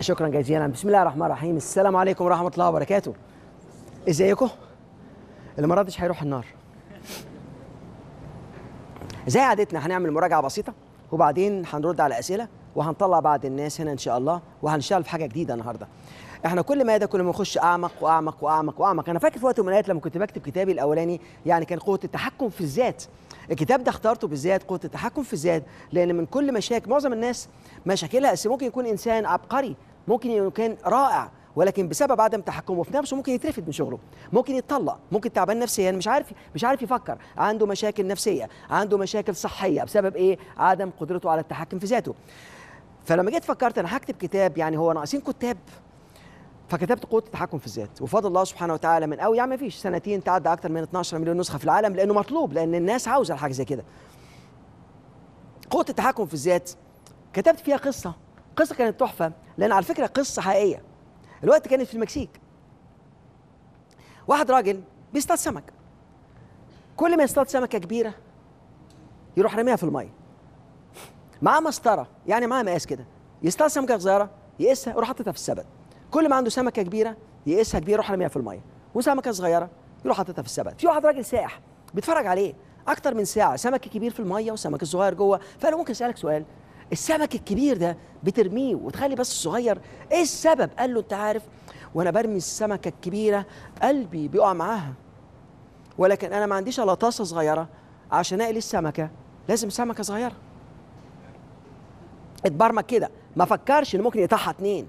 شكرا جزيلا بسم الله الرحمن الرحيم السلام عليكم ورحمه الله وبركاته ازيكم اللي ما ردش هيروح النار زي عادتنا هنعمل مراجعه بسيطه وبعدين هنرد على اسئله وهنطلع بعض الناس هنا ان شاء الله وهنشتغل في حاجه جديده النهارده احنا كل ما ده كل ما نخش اعمق واعمق واعمق واعمق انا فاكر في وقت من الاوقات لما كنت بكتب كتابي الاولاني يعني كان قوه التحكم في الذات الكتاب ده اخترته بالذات قوه التحكم في الذات لان من كل مشاكل معظم الناس مشاكلها بس ممكن يكون انسان عبقري ممكن يكون رائع ولكن بسبب عدم تحكمه في نفسه ممكن يترفد من شغله ممكن يتطلق ممكن تعبان نفسيا مش عارف مش عارف يفكر عنده مشاكل نفسيه عنده مشاكل صحيه بسبب ايه عدم قدرته على التحكم في ذاته فلما جيت فكرت انا هكتب كتاب يعني هو ناقصين كتاب فكتبت قوه التحكم في الذات وفضل الله سبحانه وتعالى من قوي يعني ما فيش سنتين تعدى اكتر من 12 مليون نسخه في العالم لانه مطلوب لان الناس عاوزه حاجه زي كده قوه التحكم في الذات كتبت فيها قصه قصه كانت تحفه لان على فكره قصه حقيقيه الوقت كانت في المكسيك واحد راجل بيصطاد سمك كل ما يصطاد سمكه كبيره يروح راميها في الميه معاه مسطره يعني معاه مقاس كده يصطاد سمكه صغيره يقيسها يروح حاططها في السبت كل ما عنده سمكه كبيره يقيسها كبيره يروح راميها في الميه وسمكه صغيره يروح حاططها في السبت في واحد راجل سائح بيتفرج عليه اكتر من ساعه سمك كبير في الميه وسمك صغير جوه فانا ممكن اسالك سؤال السمك الكبير ده بترميه وتخلي بس الصغير ايه السبب قال له انت عارف وانا برمي السمكه الكبيره قلبي بيقع معاها ولكن انا ما عنديش الا طاسه صغيره عشان اقلي السمكه لازم سمكه صغيره اتبرمج كده ما فكرش ان ممكن يقطعها اتنين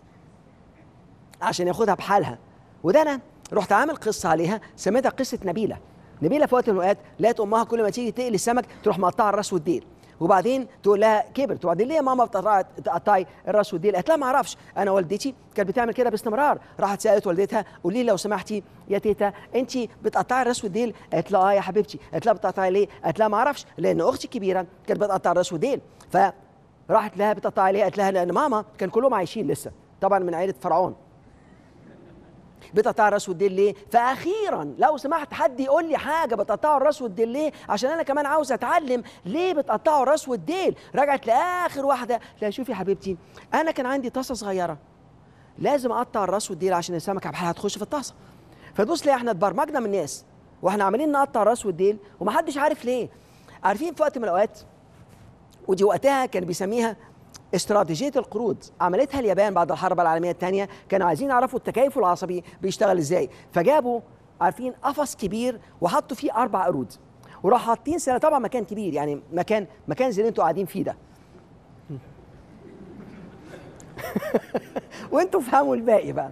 عشان ياخدها بحالها وده انا رحت عامل قصه عليها سميتها قصه نبيله نبيله في وقت من الاوقات لقيت امها كل ما تيجي تقلي السمك تروح مقطعه الراس والديل وبعدين تقول لها كبرت وبعدين ليه يا ماما بتقطعي تقطعي الراس والديل قالت لها ما اعرفش انا والدتي كانت بتعمل كده باستمرار راحت سالت والدتها قولي لي لو سمحتي يا تيتا انت بتقطعي الراس والديل قالت لها اه يا حبيبتي قالت لها بتقطعي ليه قالت لها ما اعرفش لان اختي الكبيره كانت بتقطع الراس والديل فراحت لها بتقطعي ليه قالت لها لان ماما كان كلهم عايشين لسه طبعا من عائله فرعون بتقطع الراس والديل ليه؟ فاخيرا لو سمحت حد يقول لي حاجه بتقطعوا الراس والديل ليه؟ عشان انا كمان عاوز اتعلم ليه بتقطعوا الراس والديل؟ رجعت لاخر واحده لا شوفي يا حبيبتي انا كان عندي طاسه صغيره لازم اقطع الراس والديل عشان السمكه بحالها هتخش في الطاسه فتبص لي احنا اتبرمجنا من الناس واحنا عمالين نقطع الراس والديل ومحدش عارف ليه عارفين في وقت من الاوقات ودي وقتها كان بيسميها استراتيجيه القروض عملتها اليابان بعد الحرب العالميه الثانيه كانوا عايزين يعرفوا التكيف العصبي بيشتغل ازاي فجابوا عارفين قفص كبير وحطوا فيه اربع قرود وراح حاطين سنه طبعا مكان كبير يعني مكان مكان زي اللي انتوا قاعدين فيه ده وانتوا فهموا الباقي بقى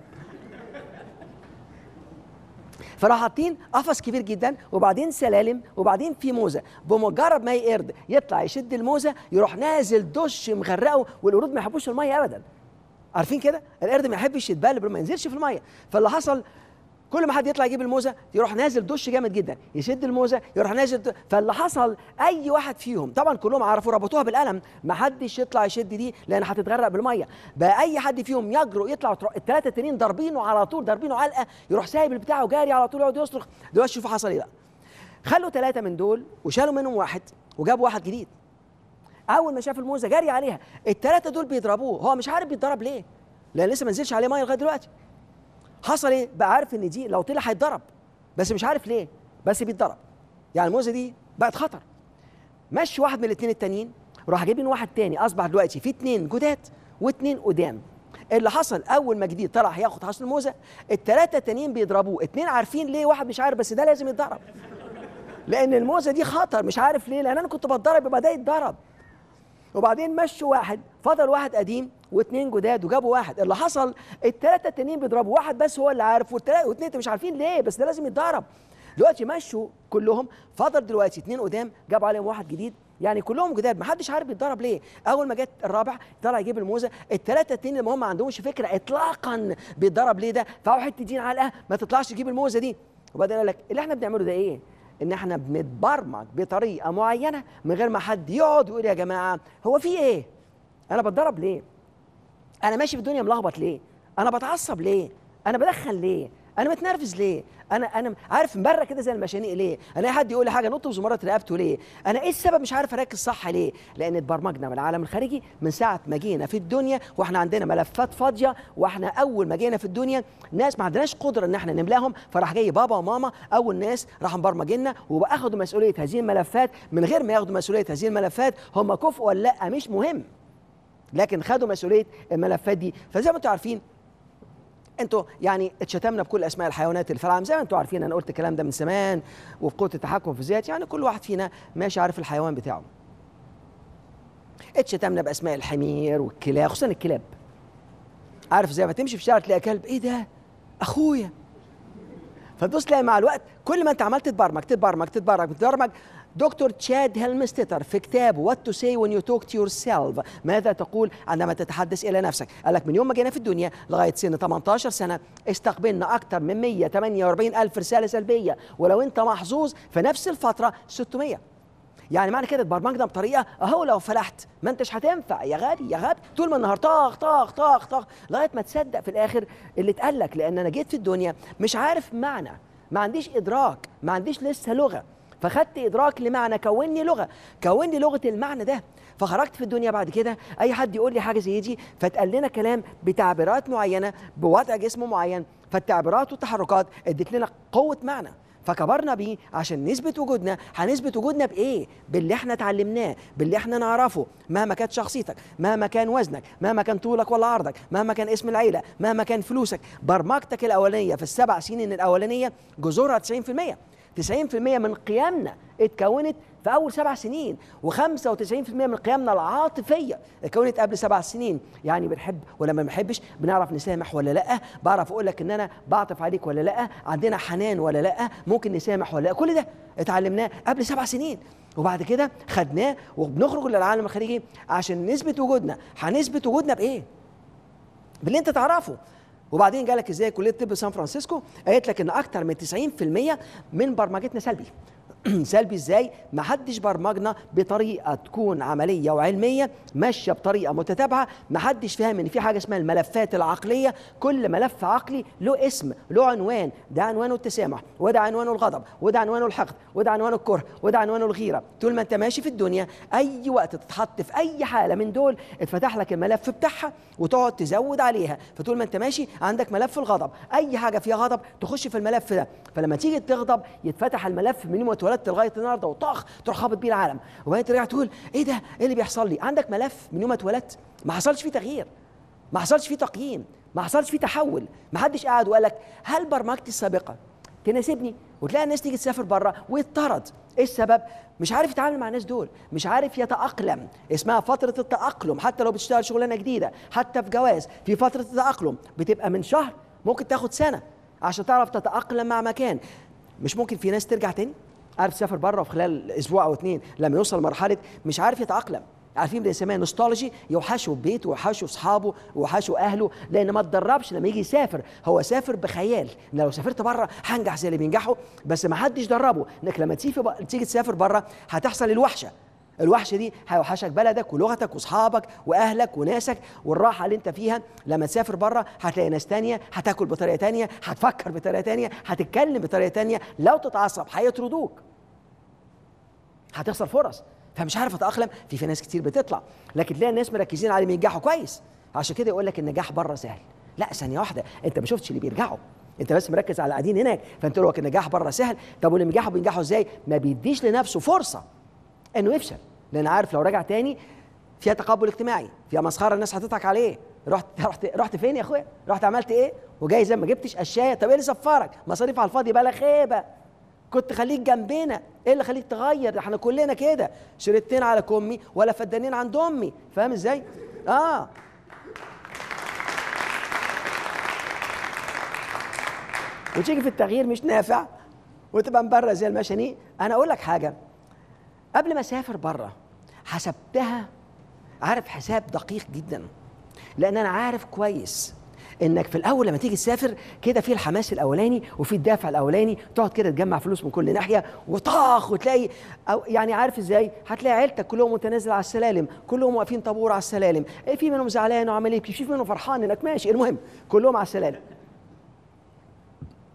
فراح حاطين قفص كبير جدا وبعدين سلالم وبعدين في موزه بمجرد ما يقرد يطلع يشد الموزه يروح نازل دش مغرقه والقرود ما يحبوش الميه ابدا عارفين كده القرد ما يحبش يتبلب ما ينزلش في الميه فاللي حصل كل ما حد يطلع يجيب الموزه يروح نازل دش جامد جدا يشد الموزه يروح نازل دش. فاللي حصل اي واحد فيهم طبعا كلهم عرفوا ربطوها بالقلم ما حدش يطلع يشد دي لان هتتغرق بالميه بقى اي حد فيهم يجرؤ يطلع الثلاثه التانيين ضاربينه على طول ضاربينه علقه يروح سايب البتاع وجاري على طول يقعد يصرخ دلوقتي شوفوا حصل ايه بقى خلوا ثلاثه من دول وشالوا منهم واحد وجابوا واحد جديد اول ما شاف الموزه جاري عليها الثلاثه دول بيضربوه هو مش عارف بيتضرب ليه لان لسه ما نزلش عليه ميه لغايه دلوقتي حصل ايه بقى عارف ان دي لو طلع هيتضرب بس مش عارف ليه بس بيتضرب يعني الموزه دي بقت خطر مشي واحد من الاثنين التانيين راح جايبين واحد تاني اصبح دلوقتي في اثنين جداد واثنين قدام اللي حصل اول ما جديد طلع هياخد حصل الموزه الثلاثه التانيين بيضربوه اثنين عارفين ليه واحد مش عارف بس ده لازم يتضرب لان الموزه دي خطر مش عارف ليه لان انا كنت بتضرب يبقى ده يتضرب وبعدين مشوا واحد فضل واحد قديم واثنين جداد وجابوا واحد اللي حصل الثلاثه التانيين بيضربوا واحد بس هو اللي عارف والثلاثه واثنين مش عارفين ليه بس ده لازم يتضرب دلوقتي مشوا كلهم فضل دلوقتي اثنين قدام جابوا عليهم واحد جديد يعني كلهم جداد ما حدش عارف بيتضرب ليه اول ما جت الرابع طلع يجيب الموزه الثلاثه التانيين اللي هم ما عندهمش فكره اطلاقا بيتضرب ليه ده فهو حته دين علقه ما تطلعش تجيب الموزه دي وبعدين قال لك اللي احنا بنعمله ده ايه ان احنا بنتبرمج بطريقه معينه من غير ما حد يقعد ويقول يا جماعه هو في ايه انا بتضرب ليه انا ماشي في الدنيا ملخبط ليه انا بتعصب ليه انا بدخن ليه انا متنرفز ليه انا انا عارف مبرق كده زي المشانيق ليه انا اي حد يقول لي حاجه نط بزمرات رقبته ليه انا ايه السبب مش عارف اركز صح ليه لان اتبرمجنا من العالم الخارجي من ساعه ما جينا في الدنيا واحنا عندنا ملفات فاضيه واحنا اول ما جينا في الدنيا ناس ما عندناش قدره ان احنا نملاهم فراح جاي بابا وماما اول ناس راحوا مبرمجينا واخدوا مسؤوليه هذه الملفات من غير ما ياخدوا مسؤوليه هذه الملفات هم كفء ولا لا مش مهم لكن خدوا مسؤوليه الملفات دي فزي ما انتم عارفين انتوا يعني اتشتمنا بكل اسماء الحيوانات اللي في العالم زي ما انتوا عارفين انا قلت الكلام ده من زمان وفي قوه التحكم في الذات يعني كل واحد فينا ماشي عارف الحيوان بتاعه اتشتمنا باسماء الحمير والكلاب خصوصا الكلاب عارف زي ما تمشي في الشارع تلاقي كلب ايه ده اخويا فتبص تلاقي مع الوقت كل ما انت عمال تتبرمج تتبرمج تتبرمج تتبرمج دكتور تشاد هيلمستيتر في كتابه وات تو سي when you talk to yourself ماذا تقول عندما تتحدث الى نفسك قال لك من يوم ما جينا في الدنيا لغايه سن 18 سنه استقبلنا اكثر من 148 الف رساله سلبيه ولو انت محظوظ في نفس الفتره 600 يعني معنى كده اتبرمجنا بطريقه اهو لو فلحت ما انتش هتنفع يا غبي يا غبي طول ما النهار طاخ طاخ طاخ طاخ لغايه ما تصدق في الاخر اللي اتقال لك لان انا جيت في الدنيا مش عارف معنى ما عنديش ادراك ما عنديش لسه لغه فخدت ادراك لمعنى كوني لغه كوني لغه المعنى ده فخرجت في الدنيا بعد كده اي حد يقول لي حاجه زي دي فتقال لنا كلام بتعبيرات معينه بوضع جسم معين فالتعبيرات والتحركات ادت لنا قوه معنى فكبرنا بيه عشان نثبت وجودنا هنثبت وجودنا بايه باللي احنا اتعلمناه باللي احنا نعرفه مهما كانت شخصيتك مهما كان وزنك مهما كان طولك ولا عرضك مهما كان اسم العيله مهما كان فلوسك برمجتك الاولانيه في السبع سنين الاولانيه جذورها 90% 90% من قيمنا اتكونت في اول سبع سنين و95% من قيمنا العاطفيه اتكونت قبل سبع سنين يعني بنحب ولا ما بنحبش بنعرف نسامح ولا لا بعرف اقول لك ان انا بعطف عليك ولا لا عندنا حنان ولا لا ممكن نسامح ولا لا كل ده اتعلمناه قبل سبع سنين وبعد كده خدناه وبنخرج للعالم الخارجي عشان نثبت وجودنا هنثبت وجودنا بايه باللي انت تعرفه وبعدين جالك ازاي كليه طب سان فرانسيسكو قالت لك ان اكتر من 90% من برمجتنا سلبي سلبي ازاي ما حدش برمجنا بطريقه تكون عمليه وعلميه ماشيه بطريقه متتابعه ما حدش فاهم ان في حاجه اسمها الملفات العقليه كل ملف عقلي له اسم له عنوان ده عنوانه التسامح وده عنوانه الغضب وده عنوانه الحقد وده عنوانه الكره وده عنوانه الغيره طول ما انت ماشي في الدنيا اي وقت تتحط في اي حاله من دول اتفتح لك الملف بتاعها وتقعد تزود عليها فطول ما انت ماشي عندك ملف الغضب اي حاجه فيها غضب تخش في الملف ده فلما تيجي تغضب يتفتح الملف من يوم ما اتولدت لغايه النهارده وطخ تروح خابط بيه العالم وبعدين ترجع تقول ايه ده ايه اللي بيحصل لي عندك ملف من يوم ما اتولدت ما حصلش فيه تغيير ما حصلش فيه تقييم ما حصلش فيه تحول ما حدش قعد وقال لك هل برمجتي السابقه تناسبني وتلاقي الناس تيجي تسافر بره ويطرد ايه السبب مش عارف يتعامل مع الناس دول مش عارف يتاقلم اسمها فتره التاقلم حتى لو بتشتغل شغلانه جديده حتى في جواز في فتره التاقلم بتبقى من شهر ممكن تاخد سنه عشان تعرف تتاقلم مع مكان مش ممكن في ناس ترجع تاني عارف تسافر بره وفي خلال اسبوع او اثنين لما يوصل لمرحله مش عارف يتاقلم عارفين بنسميها نوستولوجي يوحشوا بيته ويوحشوا اصحابه ويوحشوا اهله لان ما اتدربش لما يجي يسافر هو سافر بخيال ان لو سافرت بره هنجح زي اللي بينجحوا بس ما حدش دربه انك لما تيجي تيجي تسافر بره هتحصل الوحشه الوحشه دي هيوحشك بلدك ولغتك واصحابك واهلك وناسك والراحه اللي انت فيها لما تسافر بره هتلاقي ناس تانية هتاكل بطريقه تانية هتفكر بطريقه تانية هتتكلم بطريقه تانية لو تتعصب هيطردوك هتخسر فرص فمش عارف اتاقلم في في ناس كتير بتطلع لكن تلاقي الناس مركزين على ينجحوا كويس عشان كده يقول لك النجاح بره سهل لا ثانيه واحده انت ما شفتش اللي بيرجعوا انت بس مركز على قاعدين هناك فانت لك النجاح بره سهل طب واللي بينجحوا بينجحوا ازاي ما بيديش لنفسه فرصه انه يفشل لان عارف لو رجع تاني فيها تقبل اجتماعي فيها مسخره الناس هتضحك عليه رحت رحت رحت فين يا اخويا رحت عملت ايه وجاي زي ما جبتش اشياء طب ايه اللي سفرك مصاريف على الفاضي بلا خيبه كنت خليك جنبنا ايه اللي خليك تغير احنا كلنا كده شريطتين على كمي ولا فدانين عند امي فاهم ازاي اه وتيجي في التغيير مش نافع وتبقى مبرة زي المشاني انا اقول لك حاجه قبل ما اسافر بره حسبتها عارف حساب دقيق جدا لان انا عارف كويس انك في الاول لما تيجي تسافر كده في الحماس الاولاني وفي الدافع الاولاني تقعد كده تجمع فلوس من كل ناحيه وطاخ وتلاقي أو يعني عارف ازاي هتلاقي عيلتك كلهم متنازل على السلالم كلهم واقفين طابور على السلالم إيه في منهم زعلان وعمال يبكي في منهم فرحان انك ماشي المهم كلهم على السلالم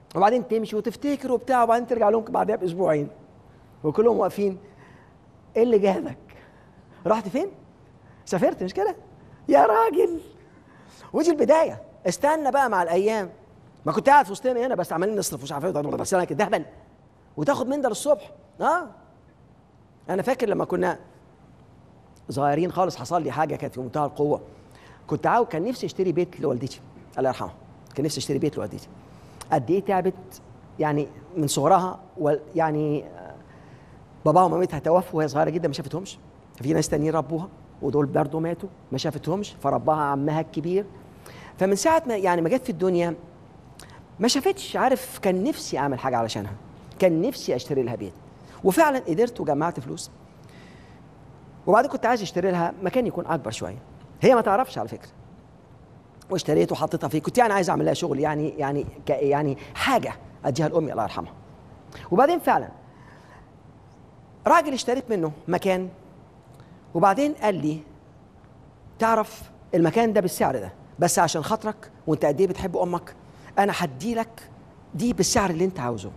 وبعدين تمشي وتفتكر وبتاع وبعدين ترجع لهم بعدها باسبوعين وكلهم واقفين ايه اللي جابك رحت فين سافرت مش كده يا راجل ودي البدايه استنى بقى مع الايام ما كنت قاعد في وسطنا هنا بس عمالين نصرف مش عارف ايه بس انا كده دهبل وتاخد من ده للصبح اه انا فاكر لما كنا صغيرين خالص حصل لي حاجه كانت في منتهى القوه كنت عاوز كان نفسي اشتري بيت لوالدتي الله يرحمها كان نفسي اشتري بيت لوالدتي قد ايه تعبت يعني من صغرها يعني باباها ومامتها توفوا وهي صغيره جدا ما شافتهمش في ناس تانيين ربوها ودول برضه ماتوا ما شافتهمش فرباها عمها الكبير فمن ساعه ما يعني ما جت في الدنيا ما شافتش عارف كان نفسي اعمل حاجه علشانها كان نفسي اشتري لها بيت وفعلا قدرت وجمعت فلوس وبعدين كنت عايز اشتري لها مكان يكون اكبر شويه هي ما تعرفش على فكره واشتريت وحطيتها فيه كنت يعني عايز اعمل لها شغل يعني يعني يعني حاجه اديها لامي الله يرحمها وبعدين فعلا راجل اشتريت منه مكان وبعدين قال لي تعرف المكان ده بالسعر ده بس عشان خاطرك وانت قد ايه بتحب امك انا هدي لك دي بالسعر اللي انت عاوزه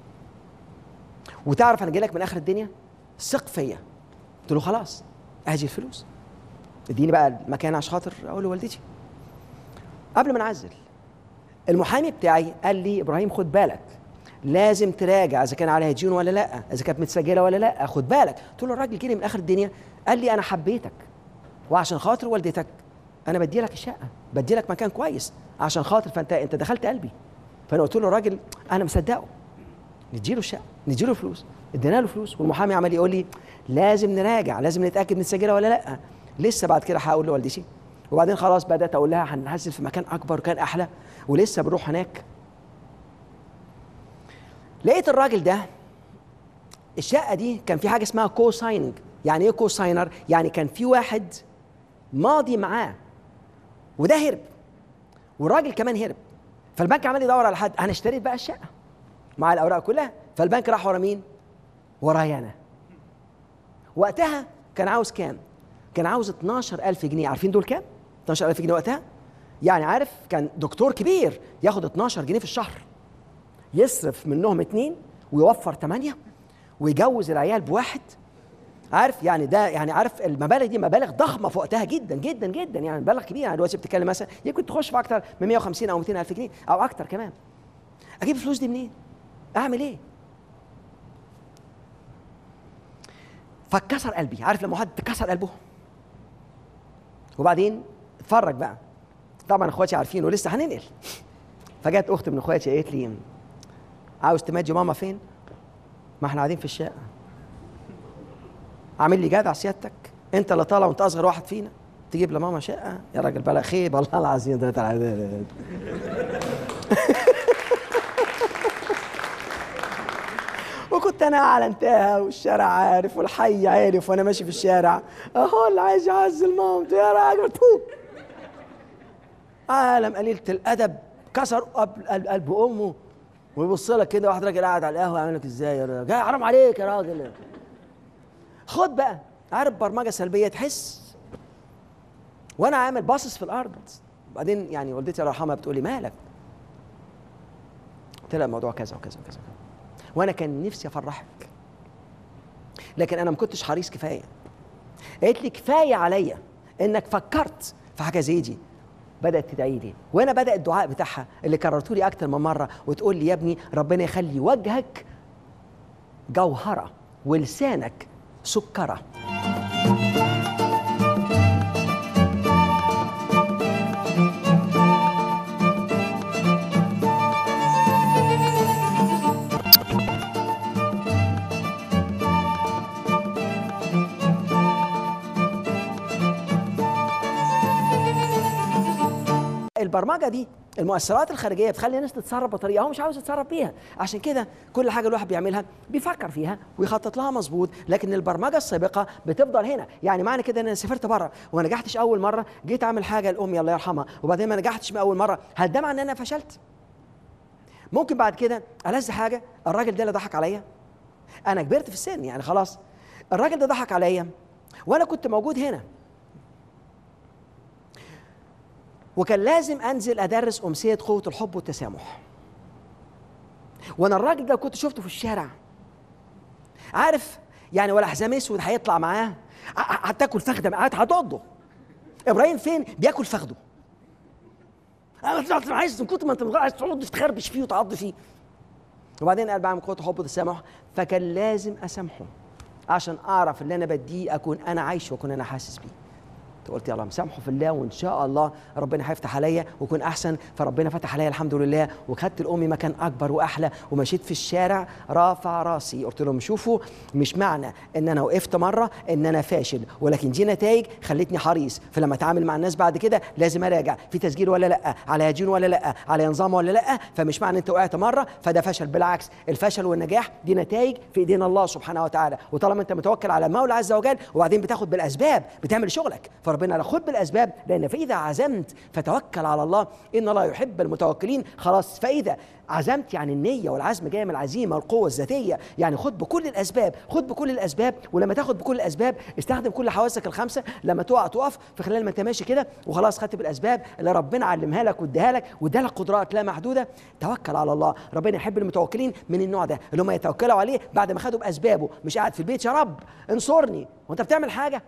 وتعرف انا جاي لك من اخر الدنيا ثق فيا قلت له خلاص اجي الفلوس اديني بقى المكان عشان خاطر اقول لوالدتي قبل ما نعزل المحامي بتاعي قال لي ابراهيم خد بالك لازم تراجع اذا كان عليها ديون ولا لا اذا كانت متسجله ولا لا خد بالك قلت له الراجل جه من اخر الدنيا قال لي انا حبيتك وعشان خاطر والدتك انا بدي لك الشقه بدي لك مكان كويس عشان خاطر فانت انت دخلت قلبي فانا قلت له الراجل انا مصدقه نديله الشقه نديله فلوس ادينا له فلوس والمحامي عمال يقول لي لازم نراجع لازم نتاكد متسجله ولا لا لسه بعد كده هقول لوالدتي وبعدين خلاص بدات اقول لها هننزل في مكان اكبر وكان احلى ولسه بنروح هناك لقيت الراجل ده الشقه دي كان في حاجه اسمها كو سايننج يعني ايه كو ساينر يعني كان في واحد ماضي معاه وده هرب والراجل كمان هرب فالبنك عمال يدور على حد انا اشتريت بقى الشقه مع الاوراق كلها فالبنك راح ورا مين ورايا انا وقتها كان عاوز كام كان عاوز 12000 جنيه عارفين دول كام 12000 جنيه وقتها يعني عارف كان دكتور كبير ياخد 12 جنيه في الشهر يصرف منهم اتنين ويوفر ثمانية ويجوز العيال بواحد عارف يعني ده يعني عارف المبالغ دي مبالغ ضخمه في وقتها جدا جدا جدا يعني مبالغ كبيره يعني دلوقتي بتتكلم مثلا يمكن تخش في اكتر من 150 او 200 الف جنيه او اكتر كمان اجيب الفلوس دي منين اعمل ايه فاتكسر قلبي عارف لما واحد تكسر قلبه وبعدين اتفرج بقى طبعا اخواتي عارفين ولسه هننقل فجت اخت من اخواتي قالت لي عاوز تماجي ماما فين ما احنا قاعدين في الشقه عامل لي جدع سيادتك انت اللي طالع وانت اصغر واحد فينا تجيب لماما شقه يا راجل بلا خيب والله العظيم ده وكنت انا اعلنتها والشارع عارف والحي عارف وانا ماشي في الشارع اهو اللي عايز يعزل مامته يا راجل عالم قليله الادب كسر قلب امه ويبص لك كده واحد راجل قاعد على القهوه يعمل لك ازاي يا راجل حرام عليك يا راجل خد بقى عارف برمجه سلبيه تحس وانا عامل باصص في الارض بعدين يعني والدتي الله يرحمها بتقول لي مالك قلت لها الموضوع كذا وكذا وكذا وانا كان نفسي افرحك لكن انا ما كنتش حريص كفايه قالت لي كفايه عليا انك فكرت في حاجه زي دي بدات تدعي لي وانا بدا الدعاء بتاعها اللي كررته لي اكتر من مره وتقول لي يا ابني ربنا يخلي وجهك جوهره ولسانك سكره البرمجه دي المؤثرات الخارجيه بتخلي الناس تتصرف بطريقه هو مش عاوز يتصرف بيها عشان كده كل حاجه الواحد بيعملها بيفكر فيها ويخطط لها مظبوط لكن البرمجه السابقه بتفضل هنا يعني معنى كده ان انا سافرت بره وما نجحتش اول مره جيت اعمل حاجه لامي الله يرحمها وبعدين ما نجحتش من اول مره هل ده معناه ان انا فشلت ممكن بعد كده ألذ حاجه الراجل ده اللي ضحك عليا انا كبرت في السن يعني خلاص الراجل ده ضحك عليا وانا كنت موجود هنا وكان لازم انزل ادرس امسيه قوه الحب والتسامح وانا الراجل ده كنت شفته في الشارع عارف يعني ولا حزام اسود هيطلع معاه هتاكل فخده معاه هتقضه ابراهيم فين بياكل فخده انا عايز من كتر ما انت عايز تقعد تخربش فيه وتعض فيه وبعدين قال بعمل قوه حب وتسامح فكان لازم اسامحه عشان اعرف اللي انا بديه اكون انا عايش واكون انا حاسس بيه قلت يلا مسامحه في الله وان شاء الله ربنا هيفتح عليا واكون احسن فربنا فتح عليا الحمد لله وخدت لامي مكان اكبر واحلى ومشيت في الشارع رافع راسي قلت لهم شوفوا مش معنى ان انا وقفت مره ان انا فاشل ولكن دي نتائج خلتني حريص فلما اتعامل مع الناس بعد كده لازم اراجع في تسجيل ولا لا على هجين ولا لا على نظام ولا لا فمش معنى انت وقعت مره فده فشل بالعكس الفشل والنجاح دي نتائج في ايدين الله سبحانه وتعالى وطالما انت متوكل على المولى عز وجل وبعدين بتاخد بالاسباب بتعمل شغلك فربنا خد بالاسباب لان فاذا عزمت فتوكل على الله ان الله يحب المتوكلين خلاص فاذا عزمت يعني النية والعزم جاية من العزيمة والقوة الذاتية يعني خد بكل الأسباب خد بكل الأسباب ولما تاخد بكل الأسباب استخدم كل حواسك الخمسة لما تقع تقف في خلال ما أنت ماشي كده وخلاص خدت بالأسباب اللي ربنا علمها لك واداها لك واداها لك قدرات لا محدودة توكل على الله ربنا يحب المتوكلين من النوع ده اللي هم يتوكلوا عليه بعد ما خدوا بأسبابه مش قاعد في البيت يا رب انصرني وأنت بتعمل حاجة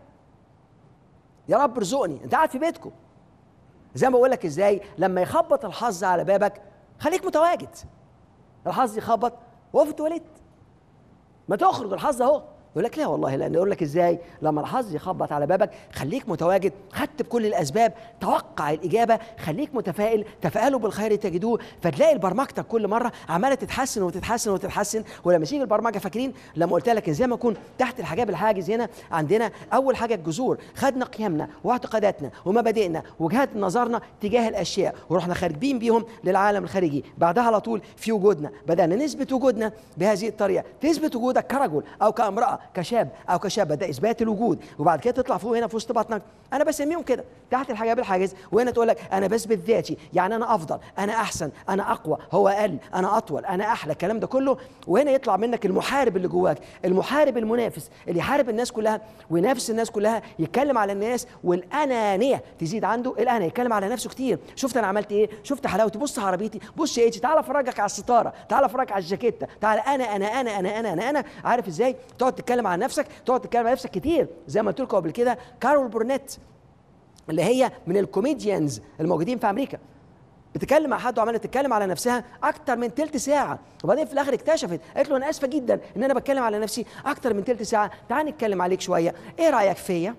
يا رب ارزقني انت قاعد في بيتكم زي ما بقول لك ازاي لما يخبط الحظ على بابك خليك متواجد الحظ يخبط وهو في التواليت ما تخرج الحظ اهو يقول لك لا والله لان يقول لك ازاي لما الحظ يخبط على بابك خليك متواجد خدت بكل الاسباب توقع الاجابه خليك متفائل تفائلوا بالخير تجدوه فتلاقي البرمجتك كل مره عماله تتحسن وتتحسن وتتحسن ولما تيجي البرمجه فاكرين لما قلت لك زي ما اكون تحت الحجاب الحاجز هنا عندنا اول حاجه الجذور خدنا قيمنا واعتقاداتنا ومبادئنا وجهات نظرنا تجاه الاشياء ورحنا خارجين بيهم للعالم الخارجي بعدها على طول في وجودنا بدانا نثبت وجودنا بهذه الطريقه تثبت وجودك كرجل او كامراه كشاب او كشابه ده اثبات الوجود وبعد كده تطلع فوق هنا في وسط بطنك انا بسميهم كده تحت الحجاب الحاجز وهنا تقول لك انا بثبت ذاتي يعني انا افضل انا احسن انا اقوى هو اقل انا اطول انا احلى الكلام ده كله وهنا يطلع منك المحارب اللي جواك المحارب المنافس اللي يحارب الناس كلها وينافس الناس كلها يتكلم على الناس والانانيه تزيد عنده الانانيه يتكلم على نفسه كتير شفت انا عملت ايه شفت حلاوتي بص عربيتي بص ايه تعالى افرجك على الستاره تعالى افرجك على الجاكيته تعالى انا انا انا انا انا انا, أنا. عارف ازاي تقعد تتكلم عن نفسك تقعد تتكلم عن نفسك كتير زي ما قلت لكم قبل كده كارول بورنيت اللي هي من الكوميديانز الموجودين في امريكا بتتكلم مع حد وعماله تتكلم على نفسها اكتر من تلت ساعه وبعدين في الاخر اكتشفت قالت له انا اسفه جدا ان انا بتكلم على نفسي اكتر من تلت ساعه تعال نتكلم عليك شويه ايه رايك فيا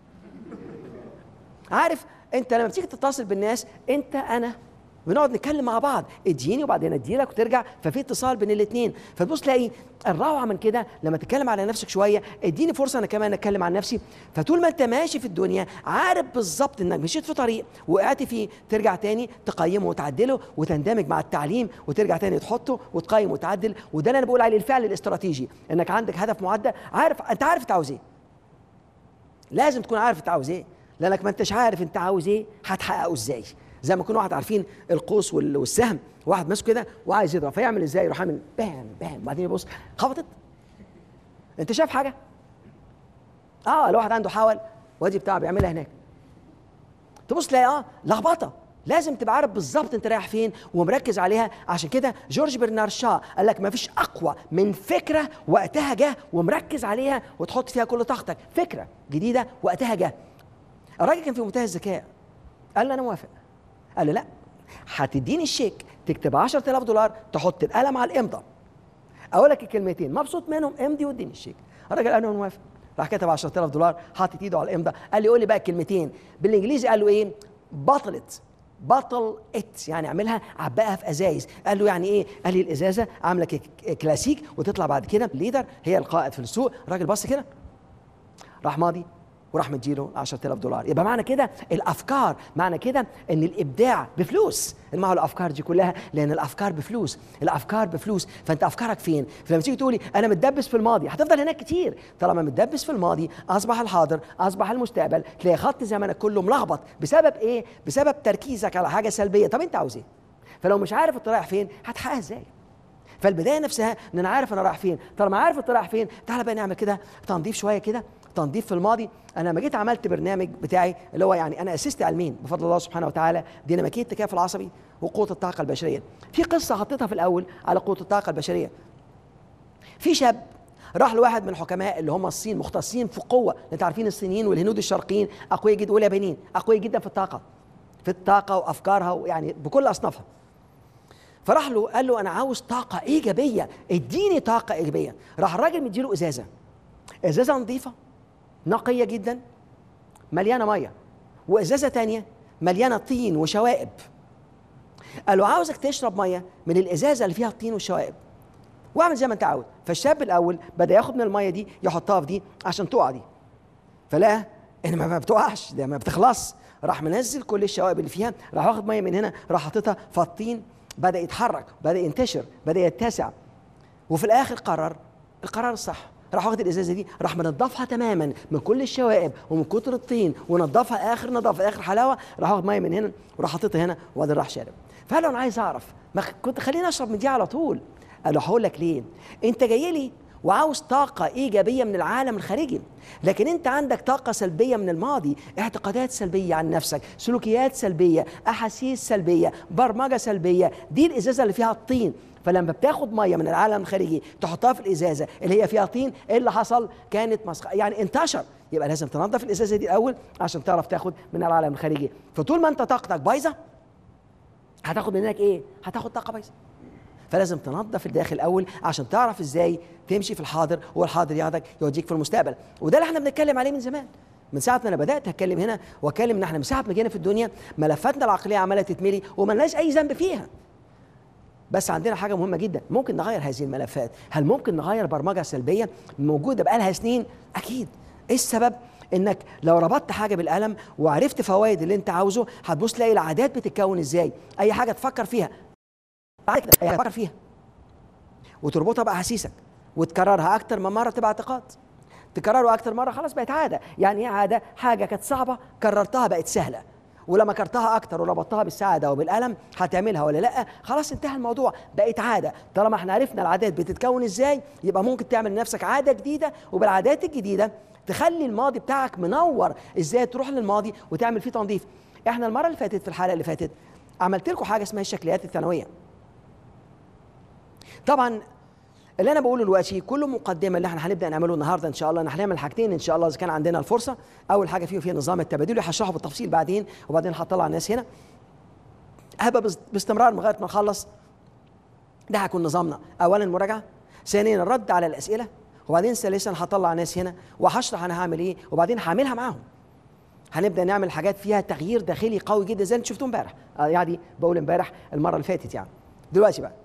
عارف انت لما بتيجي تتصل بالناس انت انا بنقعد نتكلم مع بعض اديني وبعدين اديلك وترجع ففي اتصال بين الاثنين فتبص تلاقي الروعه من كده لما تتكلم على نفسك شويه اديني فرصه انا كمان اتكلم عن نفسي فطول ما انت ماشي في الدنيا عارف بالظبط انك مشيت في طريق وقعت فيه ترجع تاني تقيمه وتعدله وتندمج مع التعليم وترجع تاني تحطه وتقيم وتعدل وده اللي انا بقول عليه الفعل الاستراتيجي انك عندك هدف معدل عارف انت عارف انت عاوز ايه لازم تكون عارف انت عاوز ايه لانك ما انتش عارف انت عاوز ايه هتحققه ازاي زي ما يكون واحد عارفين القوس والسهم واحد ماسكه كده وعايز يضرب فيعمل ازاي يروح عامل بام بام بعدين يبص خبطت انت شايف حاجه اه الواحد عنده حول وادي بتاعه بيعملها هناك تبص تلاقي اه لخبطه لازم تبقى عارف بالظبط انت رايح فين ومركز عليها عشان كده جورج برنار شا قال لك ما فيش اقوى من فكره وقتها جه ومركز عليها وتحط فيها كل طاقتك فكره جديده وقتها جه الراجل كان في منتهى الذكاء قال له انا موافق قال له لا هتديني الشيك تكتب 10000 دولار تحط القلم على الامضه اقول لك الكلمتين مبسوط منهم امضي واديني الشيك الراجل قال له موافق راح كتب 10000 دولار حاطط ايده على الامضه قال لي قول لي بقى الكلمتين بالانجليزي قال له ايه بطلت بطل ات يعني اعملها عبقها في ازايز قال له يعني ايه قال لي الازازه عامله كلاسيك وتطلع بعد كده ليدر هي القائد في السوق الراجل بص كده راح ماضي وراح مديله 10000 دولار يبقى معنى كده الافكار معنى كده ان الابداع بفلوس ما هو الافكار دي كلها لان الافكار بفلوس الافكار بفلوس فانت افكارك فين فلما تيجي تقولي انا متدبس في الماضي هتفضل هناك كتير طالما متدبس في الماضي اصبح الحاضر اصبح المستقبل تلاقي خط زمنك كله ملخبط بسبب ايه بسبب تركيزك على حاجه سلبيه طب انت عاوز ايه فلو مش عارف انت رايح فين هتحققها ازاي فالبدايه نفسها ان انا عارف انا رايح فين طالما عارف انت رايح فين تعالى بقى نعمل كده تنظيف شويه كده تنظيف في الماضي انا لما جيت عملت برنامج بتاعي اللي هو يعني انا اسست علمين بفضل الله سبحانه وتعالى ديناميكيه التكافل العصبي وقوه الطاقه البشريه في قصه حطيتها في الاول على قوه الطاقه البشريه في شاب راح لواحد من الحكماء اللي هم الصين مختصين في قوه انت عارفين الصينيين والهنود الشرقيين اقوياء جدا واليابانيين اقوياء جدا في الطاقه في الطاقه وافكارها ويعني بكل اصنافها فراح له قال له انا عاوز طاقه ايجابيه اديني طاقه ايجابيه راح الراجل مديله ازازه ازازه نظيفه نقيه جدا مليانه ميه وازازه تانية مليانه طين وشوائب قال له عاوزك تشرب ميه من الازازه اللي فيها الطين والشوائب واعمل زي ما انت عاوز فالشاب الاول بدا ياخد من الميه دي يحطها في دي عشان تقع دي فلا ان ما بتقعش ده ما بتخلص راح منزل كل الشوائب اللي فيها راح واخد ميه من هنا راح حاططها في الطين بدا يتحرك بدا ينتشر بدا يتسع وفي الاخر قرر القرار الصح راح واخد الازازه دي راح منضفها تماما من كل الشوائب ومن كتر الطين ونضفها اخر نظافه اخر حلاوه راح واخد ميه من هنا وراح حاططها هنا وبعدين راح شارب فقال له انا عايز اعرف ما كنت خليني اشرب من دي على طول قال له هقول لك ليه انت جاي لي وعاوز طاقة إيجابية من العالم الخارجي لكن أنت عندك طاقة سلبية من الماضي اعتقادات سلبية عن نفسك سلوكيات سلبية أحاسيس سلبية برمجة سلبية دي الإزازة اللي فيها الطين فلما بتاخد ميه من العالم الخارجي تحطها في الازازه اللي هي فيها طين ايه اللي حصل كانت مسخ يعني انتشر يبقى لازم تنظف الازازه دي الاول عشان تعرف تاخد من العالم الخارجي فطول ما انت طاقتك بايظه هتاخد منك ايه هتاخد طاقه بايظه فلازم تنظف الداخل الاول عشان تعرف ازاي تمشي في الحاضر والحاضر ياخدك يوديك في المستقبل وده اللي احنا بنتكلم عليه من زمان من ساعه ما انا بدات اتكلم هنا واتكلم ان احنا من ساعه ما جينا في الدنيا ملفاتنا العقليه عماله تتملي وملناش اي ذنب فيها بس عندنا حاجه مهمه جدا ممكن نغير هذه الملفات هل ممكن نغير برمجه سلبيه موجوده بقالها سنين اكيد ايه السبب انك لو ربطت حاجه بالقلم وعرفت فوائد اللي انت عاوزه هتبص تلاقي العادات بتتكون ازاي اي حاجه تفكر فيها بعد كده اي حاجه تفكر فيها وتربطها باحاسيسك وتكررها اكتر من مره تبقى اعتقاد تكرره اكتر مره خلاص بقت عاده يعني ايه عاده حاجه كانت صعبه كررتها بقت سهله ولما كرتها اكتر وربطتها بالسعاده وبالالم هتعملها ولا لا خلاص انتهى الموضوع بقت عاده طالما احنا عرفنا العادات بتتكون ازاي يبقى ممكن تعمل لنفسك عاده جديده وبالعادات الجديده تخلي الماضي بتاعك منور ازاي تروح للماضي وتعمل فيه تنظيف احنا المره اللي فاتت في الحلقه اللي فاتت عملت لكم حاجه اسمها الشكليات الثانويه طبعا اللي انا بقوله دلوقتي كله مقدمه اللي احنا هنبدا نعمله النهارده ان شاء الله احنا هنعمل حاجتين ان شاء الله اذا كان عندنا الفرصه اول حاجه فيه فيها نظام التبادلي هشرحه بالتفصيل بعدين وبعدين هطلع الناس هنا هبقى باستمرار لغايه ما نخلص ده هيكون نظامنا اولا المراجعه ثانيا الرد على الاسئله وبعدين ثالثا هطلع ناس هنا وهشرح انا هعمل ايه وبعدين هعملها معاهم هنبدا نعمل حاجات فيها تغيير داخلي قوي جدا زي اللي شفتوه امبارح آه يعني بقول امبارح المره اللي فاتت يعني دلوقتي بقى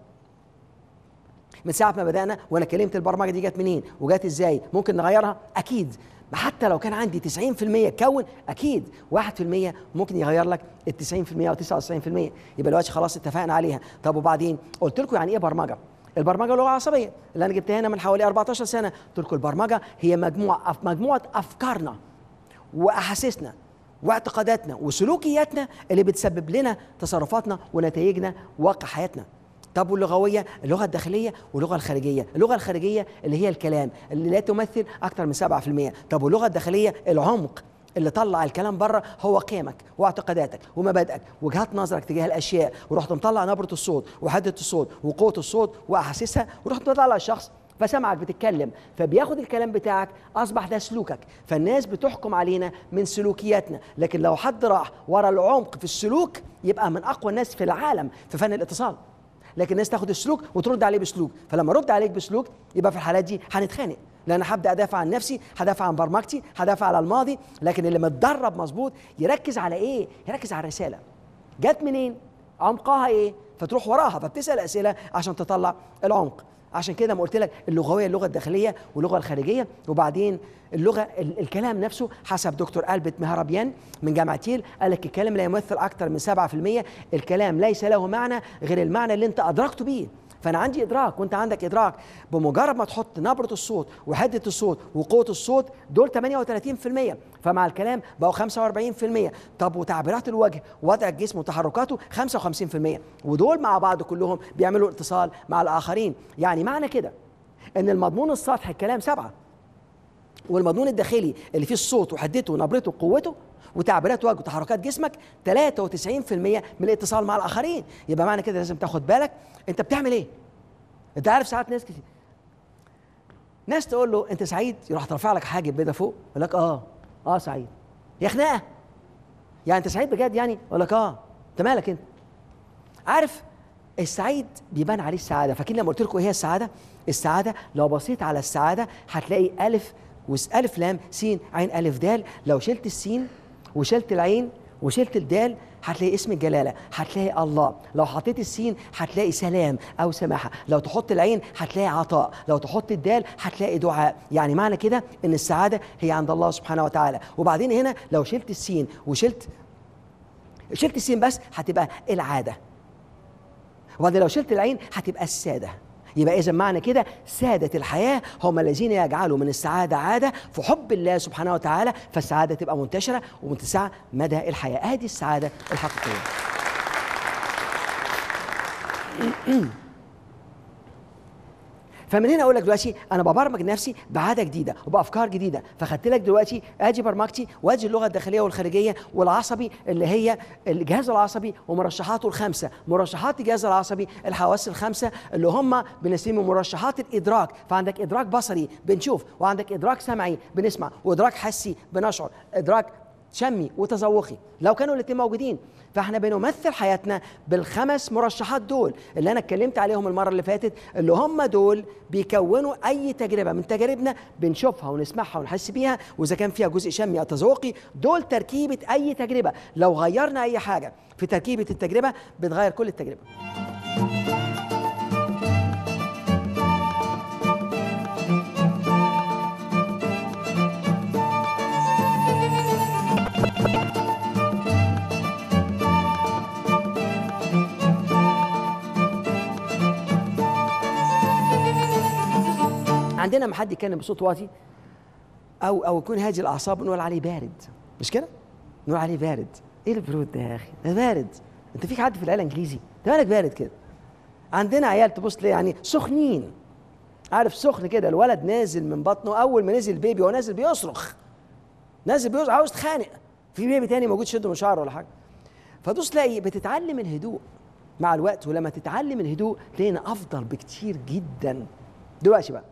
من ساعه ما بدانا وانا كلمت البرمجه دي جت منين وجت ازاي ممكن نغيرها اكيد حتى لو كان عندي 90% كون اكيد 1% ممكن يغير لك ال 90% او 99% يبقى دلوقتي خلاص اتفقنا عليها طب وبعدين قلت لكم يعني ايه برمجه البرمجه لغه عصبيه اللي انا جبتها هنا من حوالي 14 سنه قلت لكم البرمجه هي مجموعه مجموعه افكارنا واحاسيسنا واعتقاداتنا وسلوكياتنا اللي بتسبب لنا تصرفاتنا ونتائجنا وواقع حياتنا طب واللغويه اللغه الداخليه واللغه الخارجيه اللغه الخارجيه اللي هي الكلام اللي لا تمثل اكثر من 7% طب واللغه الداخليه العمق اللي طلع الكلام بره هو قيمك واعتقاداتك ومبادئك وجهات نظرك تجاه الاشياء ورحت مطلع نبره الصوت وحده الصوت وقوه الصوت واحاسيسها ورحت مطلع الشخص فسمعك بتتكلم فبياخد الكلام بتاعك اصبح ده سلوكك فالناس بتحكم علينا من سلوكياتنا لكن لو حد راح ورا العمق في السلوك يبقى من اقوى الناس في العالم في فن الاتصال لكن الناس تاخد السلوك وترد عليه بسلوك فلما ارد عليك بسلوك يبقى في الحالات دي هنتخانق لان هبدا ادافع عن نفسي هدافع عن برمجتي هدافع على الماضي لكن اللي متدرب مظبوط يركز على ايه يركز على الرساله جت منين عمقها ايه فتروح وراها فبتسال اسئله عشان تطلع العمق عشان كده ما قلت لك اللغويه اللغه الداخليه واللغه الخارجيه وبعدين اللغه الكلام نفسه حسب دكتور البرت مهربيان من جامعه ييل قال لك الكلام لا يمثل اكثر من 7% الكلام ليس له معنى غير المعنى اللي انت ادركته بيه فانا عندي ادراك وانت عندك ادراك بمجرد ما تحط نبره الصوت وحده الصوت وقوه الصوت دول 38% فمع الكلام بقوا 45% طب وتعبيرات الوجه ووضع الجسم وتحركاته 55% ودول مع بعض كلهم بيعملوا اتصال مع الاخرين يعني معنى كده ان المضمون السطحي الكلام سبعه والمضمون الداخلي اللي فيه الصوت وحدته ونبرته وقوته وتعبيرات وجه وتحركات جسمك 93% من الاتصال مع الاخرين يبقى معنى كده لازم تاخد بالك انت بتعمل ايه انت عارف ساعات ناس كتير ناس تقول له انت سعيد يروح ترفع لك حاجب بيضه فوق يقول لك اه اه سعيد يا خناقه يعني انت سعيد بجد يعني يقول لك اه انت مالك انت عارف السعيد بيبان عليه السعاده فاكرين لما قلت لكم ايه هي السعاده السعاده لو بصيت على السعاده هتلاقي الف والف لام س عين الف دال لو شلت السين وشلت العين وشلت الدال هتلاقي اسم الجلاله هتلاقي الله لو حطيت السين هتلاقي سلام او سماحه لو تحط العين هتلاقي عطاء لو تحط الدال هتلاقي دعاء يعني معنى كده ان السعاده هي عند الله سبحانه وتعالى وبعدين هنا لو شلت السين وشلت شلت السين بس هتبقى العاده وبعدين لو شلت العين هتبقى الساده يبقى اذا معنى كده ساده الحياه هم الذين يجعلوا من السعاده عاده في حب الله سبحانه وتعالى فالسعاده تبقى منتشره ومتسعه مدى الحياه هذه السعاده الحقيقيه فمن هنا اقول لك دلوقتي انا ببرمج نفسي بعاده جديده وبافكار جديده فخدت لك دلوقتي ادي برمجتي وادي اللغه الداخليه والخارجيه والعصبي اللي هي الجهاز العصبي ومرشحاته الخمسه مرشحات الجهاز العصبي الحواس الخمسه اللي هم بنسميهم مرشحات الادراك فعندك ادراك بصري بنشوف وعندك ادراك سمعي بنسمع وادراك حسي بنشعر ادراك شمي وتذوقي لو كانوا الاثنين موجودين فاحنا بنمثل حياتنا بالخمس مرشحات دول اللي انا اتكلمت عليهم المره اللي فاتت اللي هم دول بيكونوا اي تجربه من تجاربنا بنشوفها ونسمعها ونحس بيها واذا كان فيها جزء شمي او تذوقي دول تركيبه اي تجربه لو غيرنا اي حاجه في تركيبه التجربه بتغير كل التجربه عندنا لما حد يتكلم بصوت واطي او او يكون هادي الاعصاب نقول عليه بارد مش كده؟ نقول عليه بارد ايه البرود ده يا اخي؟ ده بارد انت فيك حد في العيله انجليزي؟ ده مالك بارد كده عندنا عيال تبص ليه يعني سخنين عارف سخن كده الولد نازل من بطنه اول ما نزل بيبي هو نازل بيصرخ نازل بيصرخ عاوز تخانق في بيبي تاني موجود شده من شعره ولا حاجه فتبص تلاقي بتتعلم الهدوء مع الوقت ولما تتعلم الهدوء تلاقينا افضل بكتير جدا دلوقتي بقى